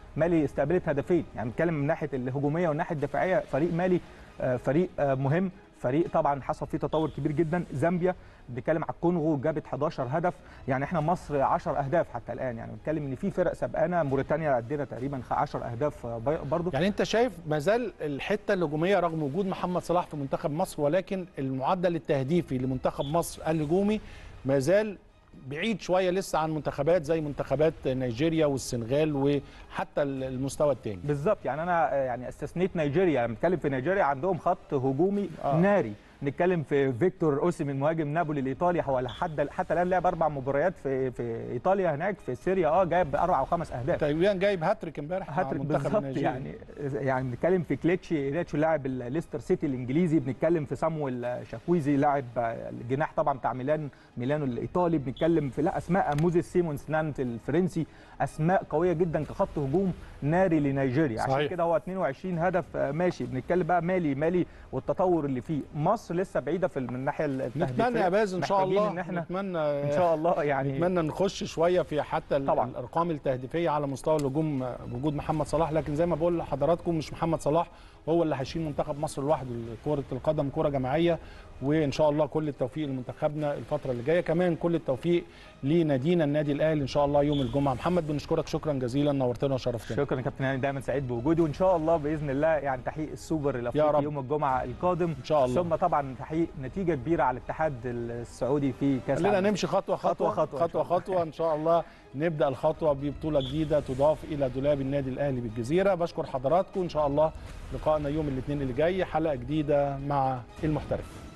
مالي استقبلت هدفين يعني بنتكلم من ناحيه الهجوميه والناحيه الدفاعيه فريق مالي آه، فريق آه، مهم فريق طبعا حصل فيه تطور كبير جدا زامبيا بنتكلم على الكونغو جابت 11 هدف يعني احنا مصر 10 اهداف حتى الان يعني بنتكلم ان في فرق سبقانا موريتانيا عندنا تقريبا 10 اهداف آه، بي- برضو يعني انت شايف ما زال الحته الهجوميه رغم وجود محمد صلاح في منتخب مصر ولكن المعدل التهديفي لمنتخب مصر الهجومي ما زال بعيد شويه لسه عن منتخبات زي منتخبات نيجيريا والسنغال وحتى المستوى الثاني بالظبط يعني انا آه، يعني استثنيت نيجيريا لما بنتكلم في نيجيريا عندهم خط هجومي آه. آه. ناري نتكلم في فيكتور اوسيمين مهاجم نابولي الايطالي هو لحد حتى الان لعب اربع مباريات في في ايطاليا هناك في سيريا اه جايب اربع او خمس اهداف تقريبا جايب هاتريك امبارح مع هاتريك منتخب بالظبط نيجيريا. يعني يعني بنتكلم في كليتشي ريتشو لاعب ليستر سيتي الانجليزي بنتكلم في صامويل شاكويزي لاعب الجناح طبعا بتاع ميلان ميلانو الايطالي بنتكلم في لا اسماء موزيس سيمونز نانت الفرنسي اسماء قويه جدا كخط هجوم ناري لنيجيريا عشان صحيح. كده هو 22 هدف آه، ماشي بنتكلم بقى مالي مالي والتطور اللي فيه مصر لسه بعيده في من الناحيه التهديفيه نتمنى يا باز ان شاء محتاجين الله ان احنا نتمنى ان شاء الله يعني نتمنى نخش شويه في حتى ال- طبعاً. الارقام التهديفيه على مستوى الهجوم بوجود محمد صلاح لكن زي ما بقول لحضراتكم مش محمد صلاح هو اللي هيشيل منتخب مصر لوحده كره القدم كره جماعيه وان شاء الله كل التوفيق لمنتخبنا الفتره اللي جايه كمان كل التوفيق لنادينا النادي الاهلي ان شاء الله يوم الجمعه محمد بنشكرك شكرا جزيلا نورتنا وشرفتنا شكرا يا كابتن هاني دايما سعيد بوجودي وان شاء الله باذن الله يعني تحقيق السوبر يا الافريقي رب. يوم الجمعه القادم ان شاء الله ثم طبعا تحقيق نتيجه كبيره على الاتحاد السعودي في كاس خلينا العالم. نمشي خطوه خطوه خطوة- خطوه خطوة إن شاء الله. خطوه ان شاء الله نبدا الخطوه ببطوله جديده تضاف الى دولاب النادي الاهلي بالجزيره بشكر حضراتكم ان شاء الله لقائنا يوم الاثنين اللي جاي حلقه جديده مع المحترف